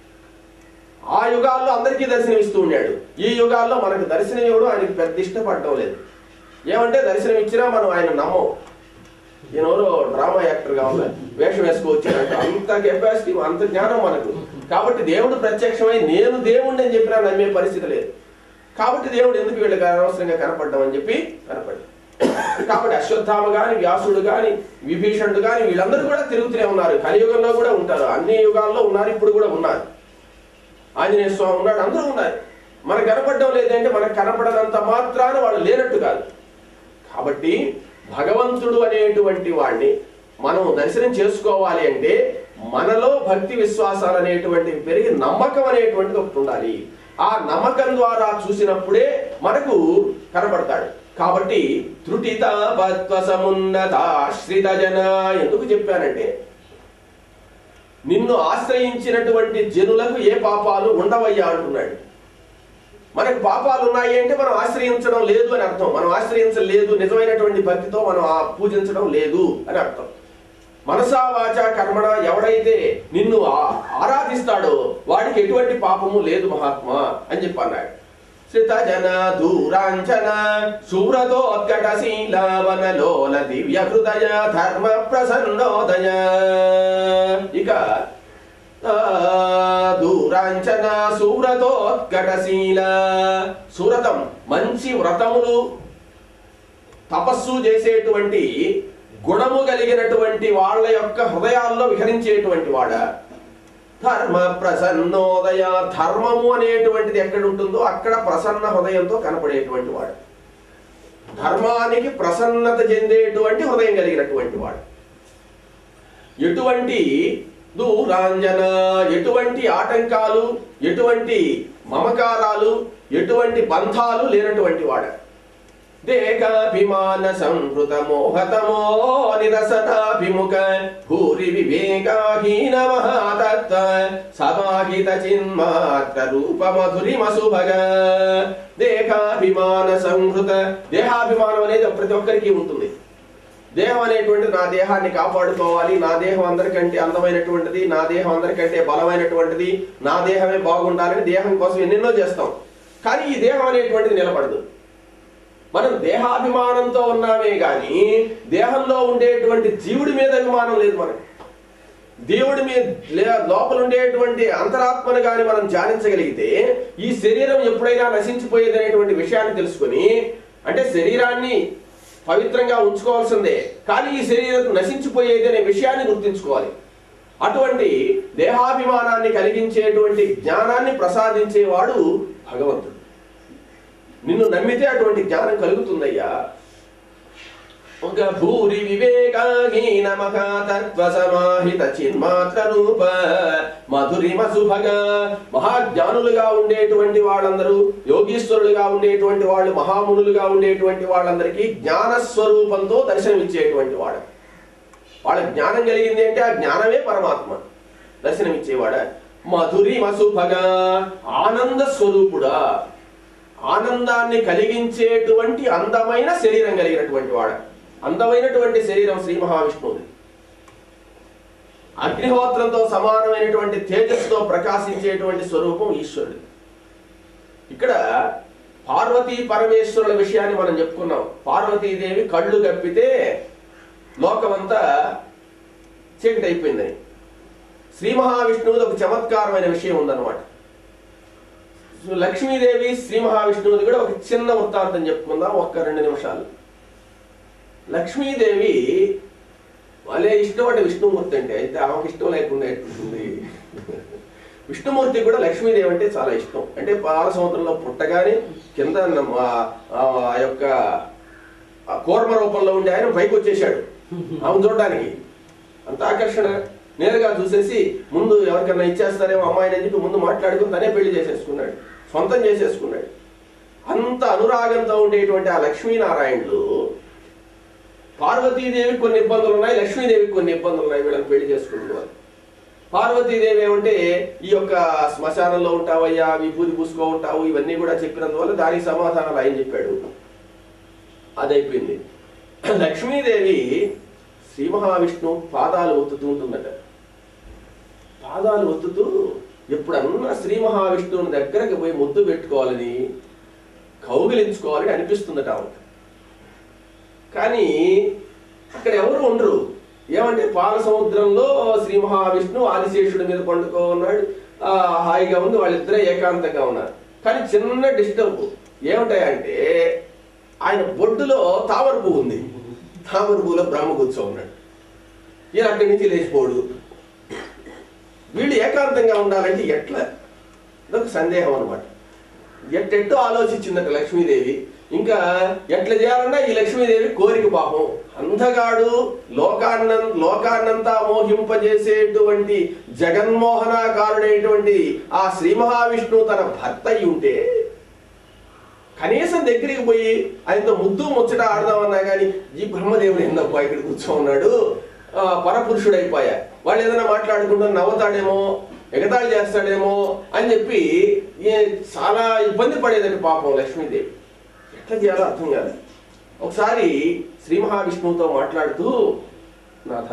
ఆ యుగాల్లో అందరికీ దర్శనం ఇస్తూ ఉన్నాడు ఈ యుగాల్లో మనకు దర్శనం ఇవ్వడం ఆయనకి పెద్ద ఇష్టపడడం లేదు ఏమంటే దర్శనం ఇచ్చినా మనం ఆయన నమ్మం ఈయనెవరో డ్రామా యాక్టర్ గా ఉన్నారు వేషం వేసుకోవచ్చారంట అంత కెపాసిటీ అంత జ్ఞానం మనకు కాబట్టి దేవుడు ప్రత్యక్షమై నేను దేవుణ్ణి అని చెప్పినా నమ్మే పరిస్థితి లేదు కాబట్టి దేవుడు ఎందుకు వీళ్ళకి అనవసరంగా కనపడ్డం అని చెప్పి కనపడ్డాడు కాబట్టి అశ్వత్థామ గాని వ్యాసుడు గాని విభీషణుడు గాని వీళ్ళందరూ కూడా తిరుగుతూనే ఉన్నారు కలియుగంలో కూడా ఉంటారు అన్ని యుగాల్లో ఉన్నారు ఇప్పుడు కూడా ఉన్నారు ఆంజనేయ స్వామి ఉన్నాడు అందరూ ఉన్నారు మనకు కనపడడం లేదంటే మనకు కనపడనంత మాత్రాన వాళ్ళు లేనట్టు కాదు కాబట్టి భగవంతుడు అనేటువంటి వాడిని మనం దర్శనం చేసుకోవాలి అంటే మనలో భక్తి విశ్వాసాలు అనేటువంటివి పెరిగి నమ్మకం అనేటువంటిది ఒకటి ఉండాలి ఆ నమ్మకం ద్వారా చూసినప్పుడే మనకు కనపడతాడు కాబట్టి త్రుటిత భక్త సమున్నత ఆశ్రిత జన ఎందుకు చెప్పానంటే నిన్ను ఆశ్రయించినటువంటి జనులకు ఏ పాపాలు ఉండవయ్యా అంటున్నాడు మనకు పాపాలు ఉన్నాయి అంటే మనం ఆశ్రయించడం లేదు అని అర్థం మనం ఆశ్రయించలేదు నిజమైనటువంటి భక్తితో మనం ఆ పూజించడం లేదు అని అర్థం మనసా వాచ కర్మణ ఎవడైతే నిన్ను ఆ- ఆరాధిస్తాడో వాడికి ఎటువంటి పాపము లేదు మహాత్మా అని చెప్పి అన్నాడు శ్రిత జన దూరాంచన శూరతోత్కట శీలావనలోల దివ్య హృదయ ధర్మ ప్రసన్నోదయ ఇక ఆ, దూరాంచన సూరతోత్కటశీల సూరతం మంచి వ్రతములు తపస్సు చేసేటువంటి గుణము కలిగినటువంటి వాళ్ళ యొక్క హృదయాల్లో విహరించేటువంటి వాడ ధర్మ ప్రసన్నోదయ ధర్మము అనేటువంటిది ఎక్కడ ఉంటుందో అక్కడ ప్రసన్న హృదయంతో కనపడేటువంటి వాడు ధర్మానికి ప్రసన్నత చెందేటువంటి హృదయం కలిగినటువంటి వాడు ఎటువంటి దూరాంజన ఎటువంటి ఆటంకాలు ఎటువంటి మమకారాలు ఎటువంటి బంధాలు లేనటువంటి వాడ దేహాభిమాన సంహృత మోహతమో నిరసనాభిముఖ భూరి వివేకాహీన మహాతత్వ సమాహిత చిన్మాత్ర రూప మధురిమసుభగ దేహాభిమాన సంహృత దేహాభిమానం అనేది ప్రతి ఒక్కరికి ఉంటుంది దేహం అనేటువంటిది నా దేహాన్ని కాపాడుకోవాలి నా దేహం అందరికంటే అందమైనటువంటిది నా దేహం అందరికంటే బలమైనటువంటిది నా దేహమే బాగుండాలని దేహం కోసం ఎన్నెన్నో చేస్తాం కానీ ఈ దేహం అనేటువంటిది నిలబడదు మనం దేహాభిమానంతో ఉన్నామే గాని దేహంలో ఉండేటువంటి జీవుడి మీద అభిమానం లేదు మనకి దేవుడి మీద లే- లోపల ఉండేటువంటి అంతరాత్మను గాని మనం ధ్యానించగలిగితే ఈ శరీరం ఎప్పుడైనా నశించిపోయేది అనేటువంటి విషయాన్ని తెలుసుకొని అంటే శరీరాన్ని పవిత్రంగా ఉంచుకోవాల్సిందే కానీ ఈ శరీరం నశించిపోయేది అనే విషయాన్ని గుర్తించుకోవాలి అటువంటి దేహాభిమానాన్ని కలిగించేటువంటి జ్ఞానాన్ని ప్రసాదించేవాడు భగవంతుడు నిన్ను నమ్మితే అటువంటి జ్ఞానం కలుగుతుందయ్యా ఒక భూరి వివేకాహీన మహాతత్వ సమాహిత చిన్మాత్ర రూప మధురిమ సుభగ మహాజ్ఞానులుగా ఉండేటువంటి వాళ్ళందరూ యోగీశ్వరులుగా ఉండేటువంటి వాళ్ళు మహామునులుగా ఉండేటువంటి వాళ్ళందరికీ జ్ఞాన స్వరూపంతో దర్శనమిచ్చేటువంటి వాడు వాళ్ళ జ్ఞానం కలిగింది అంటే ఆ జ్ఞానమే పరమాత్మ దర్శనమిచ్చేవాడ మధురిమ సుభగ ఆనంద స్వరూపుడా ఆనందాన్ని కలిగించేటువంటి అందమైన శరీరం కలిగినటువంటి వాడ అందమైనటువంటి శరీరం శ్రీ మహావిష్ణువుది అగ్నిహోత్రంతో సమానమైనటువంటి తేజస్సుతో ప్రకాశించేటువంటి స్వరూపం ఈశ్వరుడు ఇక్కడ పార్వతీ పరమేశ్వరుల విషయాన్ని మనం చెప్పుకున్నాం పార్వతీదేవి కళ్ళు కప్పితే లోకమంతా చీకటి అయిపోయిందని శ్రీ మహావిష్ణువుది ఒక చమత్కారమైన విషయం ఉందన్నమాట సో లక్ష్మీదేవి శ్రీ మహావిష్ణువుది కూడా ఒక చిన్న వృత్తాంతం చెప్పుకుందాం ఒక్క రెండు నిమిషాలు లక్ష్మీదేవి వాళ్ళే ఇష్టం అంటే విష్ణుమూర్తి అంటే అయితే ఆమెకి ఇష్టం లేకుండా ఎట్లుంటుంది విష్ణుమూర్తి కూడా లక్ష్మీదేవి అంటే చాలా ఇష్టం అంటే పాల సముద్రంలో పుట్టగానే కింద న- ఆ- ఆ యొక్క ఆ కూర్మ రూపంలో ఉండి ఆయన పైకి వచ్చేసాడు ఆమె చూడడానికి అంత ఆకర్షణ నేరుగా చూసేసి ముందు ఎవరికైనా ఇచ్చేస్తారేమో అమ్మాయిని అని చెప్పి ముందు మాట్లాడుకుని తనే పెళ్లి చేసేసుకున్నాడు సొంతం చేసేసుకున్నాడు అంత అనురాగంతో ఉండేటువంటి ఆ లక్ష్మీనారాయణులు పార్వతీదేవి కొన్ని ఇబ్బందులు ఉన్నాయి లక్ష్మీదేవికి కొన్ని ఇబ్బందులు ఉన్నాయి వీళ్ళని పెళ్లి చేసుకుంటున్నారు పార్వతీదేవి ఏమంటే ఈ యొక్క శ్మశానంలో ఉంటావయ్యా విభూతి పూసుకో ఉంటావు ఇవన్నీ కూడా చెప్పినందువల్ల దానికి సమాధానాలు ఆయన చెప్పాడు అదైపోయింది లక్ష్మీదేవి శ్రీ మహావిష్ణువు పాదాలు ఒత్తుతూ ఉంటుందట పాదాలు ఒత్తుతూ ఎప్పుడన్నా శ్రీ మహావిష్ణువుని దగ్గరకు పోయి ముద్దు పెట్టుకోవాలని కౌగిలించుకోవాలని అనిపిస్తుందట ఆమెకు కానీ అక్కడ ఎవరు ఉండరు ఏమంటే పాల సముద్రంలో శ్రీ మహావిష్ణువు ఆదిశేషుడి మీద పండుకో ఉన్నాడు ఆ, హాయిగా ఉంది వాళ్ళిద్దరే ఏకాంతంగా ఉన్నారు కానీ చిన్న డిస్టర్బ్ ఏమిటాయంటే ఆయన బొడ్డులో తామర పువ్వు ఉంది తామర పువ్వులో బ్రహ్మ కూర్చో ఉన్నాడు ఈయన అక్కడి నుంచి లేచిపోడు వీళ్ళు ఏకాంతంగా ఉండాలంటే ఎట్లా ఇదొక సందేహం అనమాట ఎట్టెట్టో ఆలోచించిందట లక్ష్మీదేవి ఇంకా ఎట్లా చేయాలన్నా ఈ లక్ష్మీదేవి కోరిక పాపం అంధగాడు లోకాన్న లోకాన్నంతా మోహింపజేసేటువంటి జగన్మోహనాకారుడైనటువంటి ఆ శ్రీ మహావిష్ణువు తన భర్త అయి ఉంటే కనీసం దగ్గరికి పోయి ఆయనతో ముద్దు ముచ్చట ఆడదామన్నా కానీ ఈ బ్రహ్మదేవుడు ఏందబ్బా ఇక్కడ కూర్చో ఉన్నాడు ఆ, పరపురుషుడైపోయా వాళ్ళు ఏదైనా మాట్లాడుకుంటూ నవ్వుతాడేమో ఎగతాళి చేస్తాడేమో అని చెప్పి ఈ చాలా ఇబ్బంది పడేదండి పాపం లక్ష్మీదేవి ఎట్లా చేయాలో అర్థం కాదు ఒకసారి శ్రీ మహావిష్ణువుతో మాట్లాడుతూ నాథ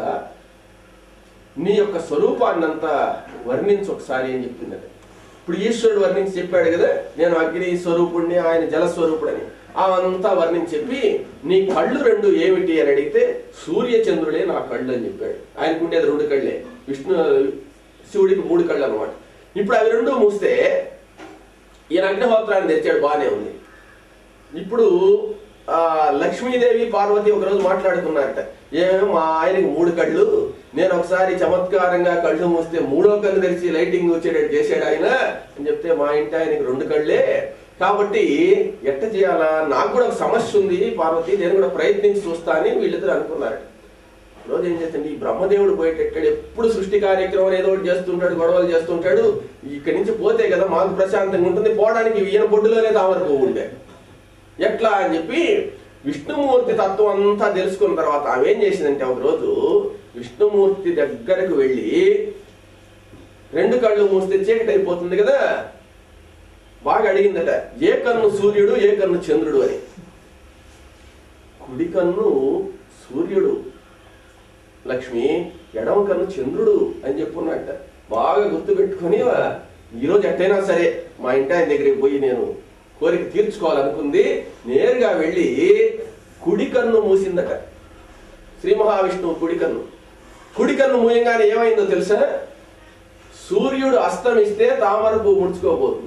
నీ యొక్క స్వరూపాన్నంతా వర్ణించు ఒకసారి అని చెప్పిందట ఇప్పుడు ఈశ్వరుడు వర్ణించి చెప్పాడు కదా నేను అగ్ని స్వరూపుణ్ణి ఆయన జల స్వరూపుడని అవంతా వర్ణించి చెప్పి నీ కళ్ళు రెండు ఏమిటి అని అడిగితే సూర్య చంద్రుడే నా కళ్ళు అని చెప్పాడు ఆయనకు ఉండేది రెండు కళ్ళే విష్ణు శివుడికి మూడు కళ్ళు అనమాట ఇప్పుడు అవి రెండు మూస్తే ఈయన అగ్నిహోత్రాన్ని తెచ్చాడు బాగానే ఉంది ఇప్పుడు ఆ లక్ష్మీదేవి పార్వతి ఒకరోజు మాట్లాడుకున్నారట ఏమో మా ఆయనకి మూడు కళ్ళు నేను ఒకసారి చమత్కారంగా కళ్ళు మూస్తే మూడో కళ్ళు తెరిచి లైటింగ్ వచ్చేటట్టు చేశాడు ఆయన అని చెప్తే మా ఇంటి ఆయనకి రెండు కళ్ళే కాబట్టి ఎట్ట చేయాలా నాకు కూడా ఒక సమస్య ఉంది పార్వతి నేను కూడా ప్రయత్నించి చూస్తా అని వీళ్ళిద్దరు అనుకున్నారు రోజు ఏం చేస్తుంది ఈ బ్రహ్మదేవుడు పోయేటట్టాడు ఎప్పుడు సృష్టి కార్యక్రమం ఏదో ఒకటి చేస్తుంటాడు గొడవలు చేస్తుంటాడు ఇక్కడి నుంచి పోతే కదా మాకు ప్రశాంతంగా ఉంటుంది పోవడానికి ఈయన బొడ్డులోనే తామర పువ్వు ఉండే ఎట్లా అని చెప్పి విష్ణుమూర్తి తత్వం అంతా తెలుసుకున్న తర్వాత ఆమె ఏం చేసిందంటే ఒక రోజు విష్ణుమూర్తి దగ్గరకు వెళ్ళి రెండు కళ్ళు మూస్తే చీకటి అయిపోతుంది కదా బాగా అడిగిందట ఏ కన్ను సూర్యుడు ఏ కన్ను చంద్రుడు అని కుడి కన్ను సూర్యుడు లక్ష్మి ఎడమ కన్ను చంద్రుడు అని చెప్పున్నట్ట బాగా గుర్తు పెట్టుకొని ఈరోజు ఎట్టయినా సరే మా ఇంటి ఆయన దగ్గరికి పోయి నేను కోరిక తీర్చుకోవాలనుకుంది నేరుగా వెళ్ళి కుడి కన్ను మూసిందట శ్రీ మహావిష్ణువు కుడి కన్ను కుడి కన్ను మూయంగానే ఏమైందో తెలుసా సూర్యుడు అస్తమిస్తే తామర పువ్వు ముడుచుకోబోతుంది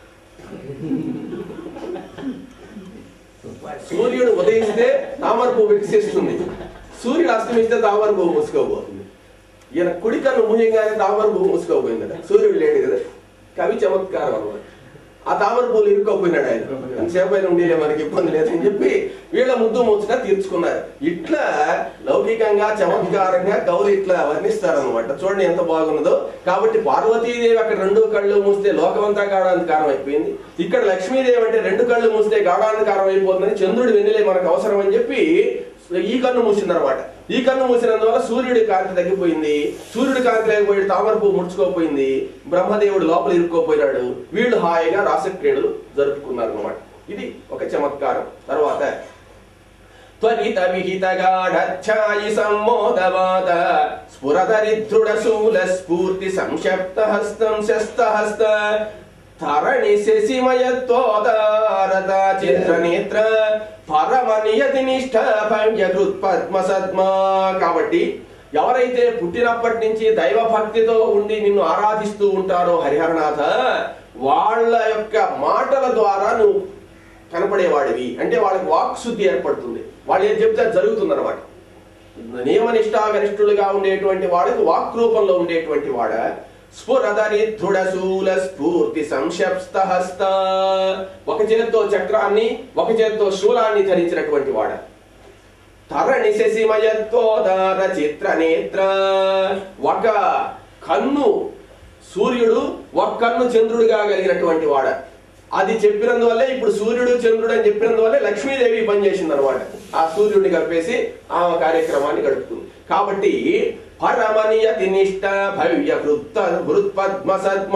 సూర్యుడు ఉదయిస్తే తామర పువ్వు వికసిస్తుంది సూర్యుడు అస్తమిస్తే తామర పువ్వు మూసుకోబోతుంది ఈయన కుడి కన్ను మూయంగానే తామర పువ్వు మూసుకోబోయింది కదా సూర్యుడు లేడు కదా కవి చమత్కారం అన్నమాట ఆ తామర పూలు ఇరుక్కోపోయినాడు ఆయన ఎంతసేపు అయినా ఉండేలే మనకి ఇబ్బంది లేదని చెప్పి వీళ్ళ ముద్దు ముచ్చట తీర్చుకున్నారు ఇట్లా లౌకికంగా చమత్కారంగా కవులు ఇట్లా వర్ణిస్తారనమాట చూడండి ఎంత బాగున్నదో కాబట్టి పార్వతీదేవి అక్కడ రెండు కళ్ళు మూస్తే లోకమంతా గాఢాంధకారం అయిపోయింది ఇక్కడ లక్ష్మీదేవి అంటే రెండు కళ్ళు మూస్తే గాఢాంధకారం అయిపోతుందని చంద్రుడు వెన్నెలే మనకు అవసరం అని చెప్పి ఈ కన్ను మూసిందనమాట ఈ కన్ను మూసినందువల్ల సూర్యుడి కాంతి తగ్గిపోయింది సూర్యుడి కాంతి లేకపోయి తామర పువ్వు ముడుచుకోపోయింది బ్రహ్మదేవుడు లోపల ఇరుక్కోపోయినాడు వీళ్ళు హాయిగా రాసక్రీడలు జరుపుకున్నారు అనమాట ఇది ఒక చమత్కారం తర్వాత త్వరిత విహిత గాఢఛాయి సమ్మోదవాత స్ఫురదరిద్రుడ శూల స్ఫూర్తి సంశప్త హస్తం శస్తహస్త తరణి శశిమయత్వోదారత చిత్రనేత్ర పరమ నియతి నిష్ఠ భవ్యకృత్ పద్మ సద్మా కాబట్టి ఎవరైతే పుట్టినప్పటి నుంచి దైవ భక్తితో ఉండి నిన్ను ఆరాధిస్తూ ఉంటారో హరిహరనాథ వాళ్ళ యొక్క మాటల ద్వారా నువ్వు కనపడేవాడివి అంటే వాళ్ళకి వాక్ శుద్ధి ఏర్పడుతుంది వాళ్ళు ఏం చెప్తే అది జరుగుతుంది అనమాట నియమనిష్టాగరిష్ఠులుగా ఉండేటువంటి వాడికి వాక్ రూపంలో ఉండేటువంటి వాడ స్ఫురదరి దృఢశూల స్ఫూర్తి సంశప్త హస్త ఒక చేతితో చక్రాన్ని ఒక చేతితో శూలాన్ని ధరించినటువంటి వాడ తరణి శశిమయత్వోదార చిత్ర నేత్ర ఒక కన్ను సూర్యుడు ఒక కన్ను చంద్రుడిగా కలిగినటువంటి వాడ అది చెప్పినందువల్లే ఇప్పుడు సూర్యుడు చంద్రుడు అని చెప్పినందువల్లే లక్ష్మీదేవి పనిచేసింది అనమాట ఆ సూర్యుడిని కప్పేసి ఆమె కార్యక్రమాన్ని గడుపుతుంది కాబట్టి పరమనియతి నిష్ట భవ్య వృత్త వృత్పద్మ సద్మ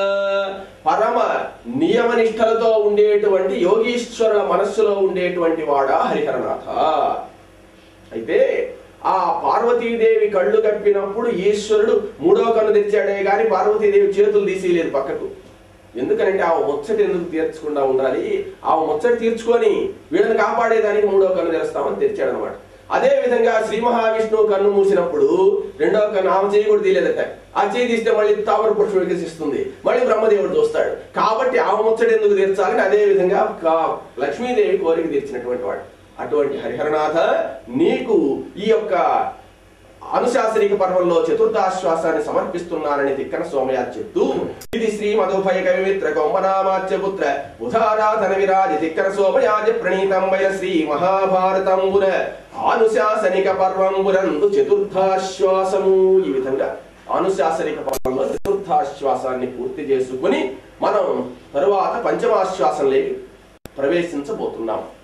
పరమ నియమ నిష్టలతో ఉండేటువంటి యోగీశ్వరుల మనస్సులో ఉండేటువంటి వాడా హరిహరనాథ అయితే ఆ పార్వతీదేవి కళ్ళు కప్పినప్పుడు ఈశ్వరుడు మూడో కన్ను తెచ్చాడే గాని పార్వతీదేవి చేతులు తీసేయలేదు పక్కకు ఎందుకనంటే ఆ ముచ్చటి ఎందుకు తీర్చకుండా ఉండాలి ఆ ముచ్చటి తీర్చుకొని వీళ్ళని కాపాడేదానికి మూడో కన్ను తెరుస్తామని తెచ్చాడు అనమాట అదే విధంగా శ్రీ మహావిష్ణువు కన్ను మూసినప్పుడు రెండవ కన్ను ఆమె చేయి కూడా తీయలేదట ఆ చేయి తీస్తే మళ్ళీ తామర పుష్పం వికసిస్తుంది మళ్ళీ బ్రహ్మదేవుడు చూస్తాడు కాబట్టి ఆమె ముచ్చటి ఎందుకు తీర్చాలని అదే విధంగా కా- లక్ష్మీదేవి కోరిక తీర్చినటువంటి వాడు అటువంటి హరిహరనాథ నీకు ఈ యొక్క అనుశాసనిక పర్వంలో చతుర్థాశ్వాసాన్ని సమర్పిస్తున్నానని తిక్కన సోమయాజ్ చెప్తూ ఇది శ్రీ మధుభయ కవిమిత్ర కొమ్మనామాచ్య పుత్ర ఉదారాధన విరాజ తిక్కన సోమయాజ ప్రణీతం వయ శ్రీ మహాభారతంబున ఆనుశాసనిక పర్వంబునందు చతుర్థాశ్వాసము ఈ విధంగా అనుశాసనిక పర్వంలో చతుర్థాశ్వాసాన్ని పూర్తి చేసుకుని మనం తరువాత పంచమాశ్వాసంలోకి ప్రవేశించబోతున్నాం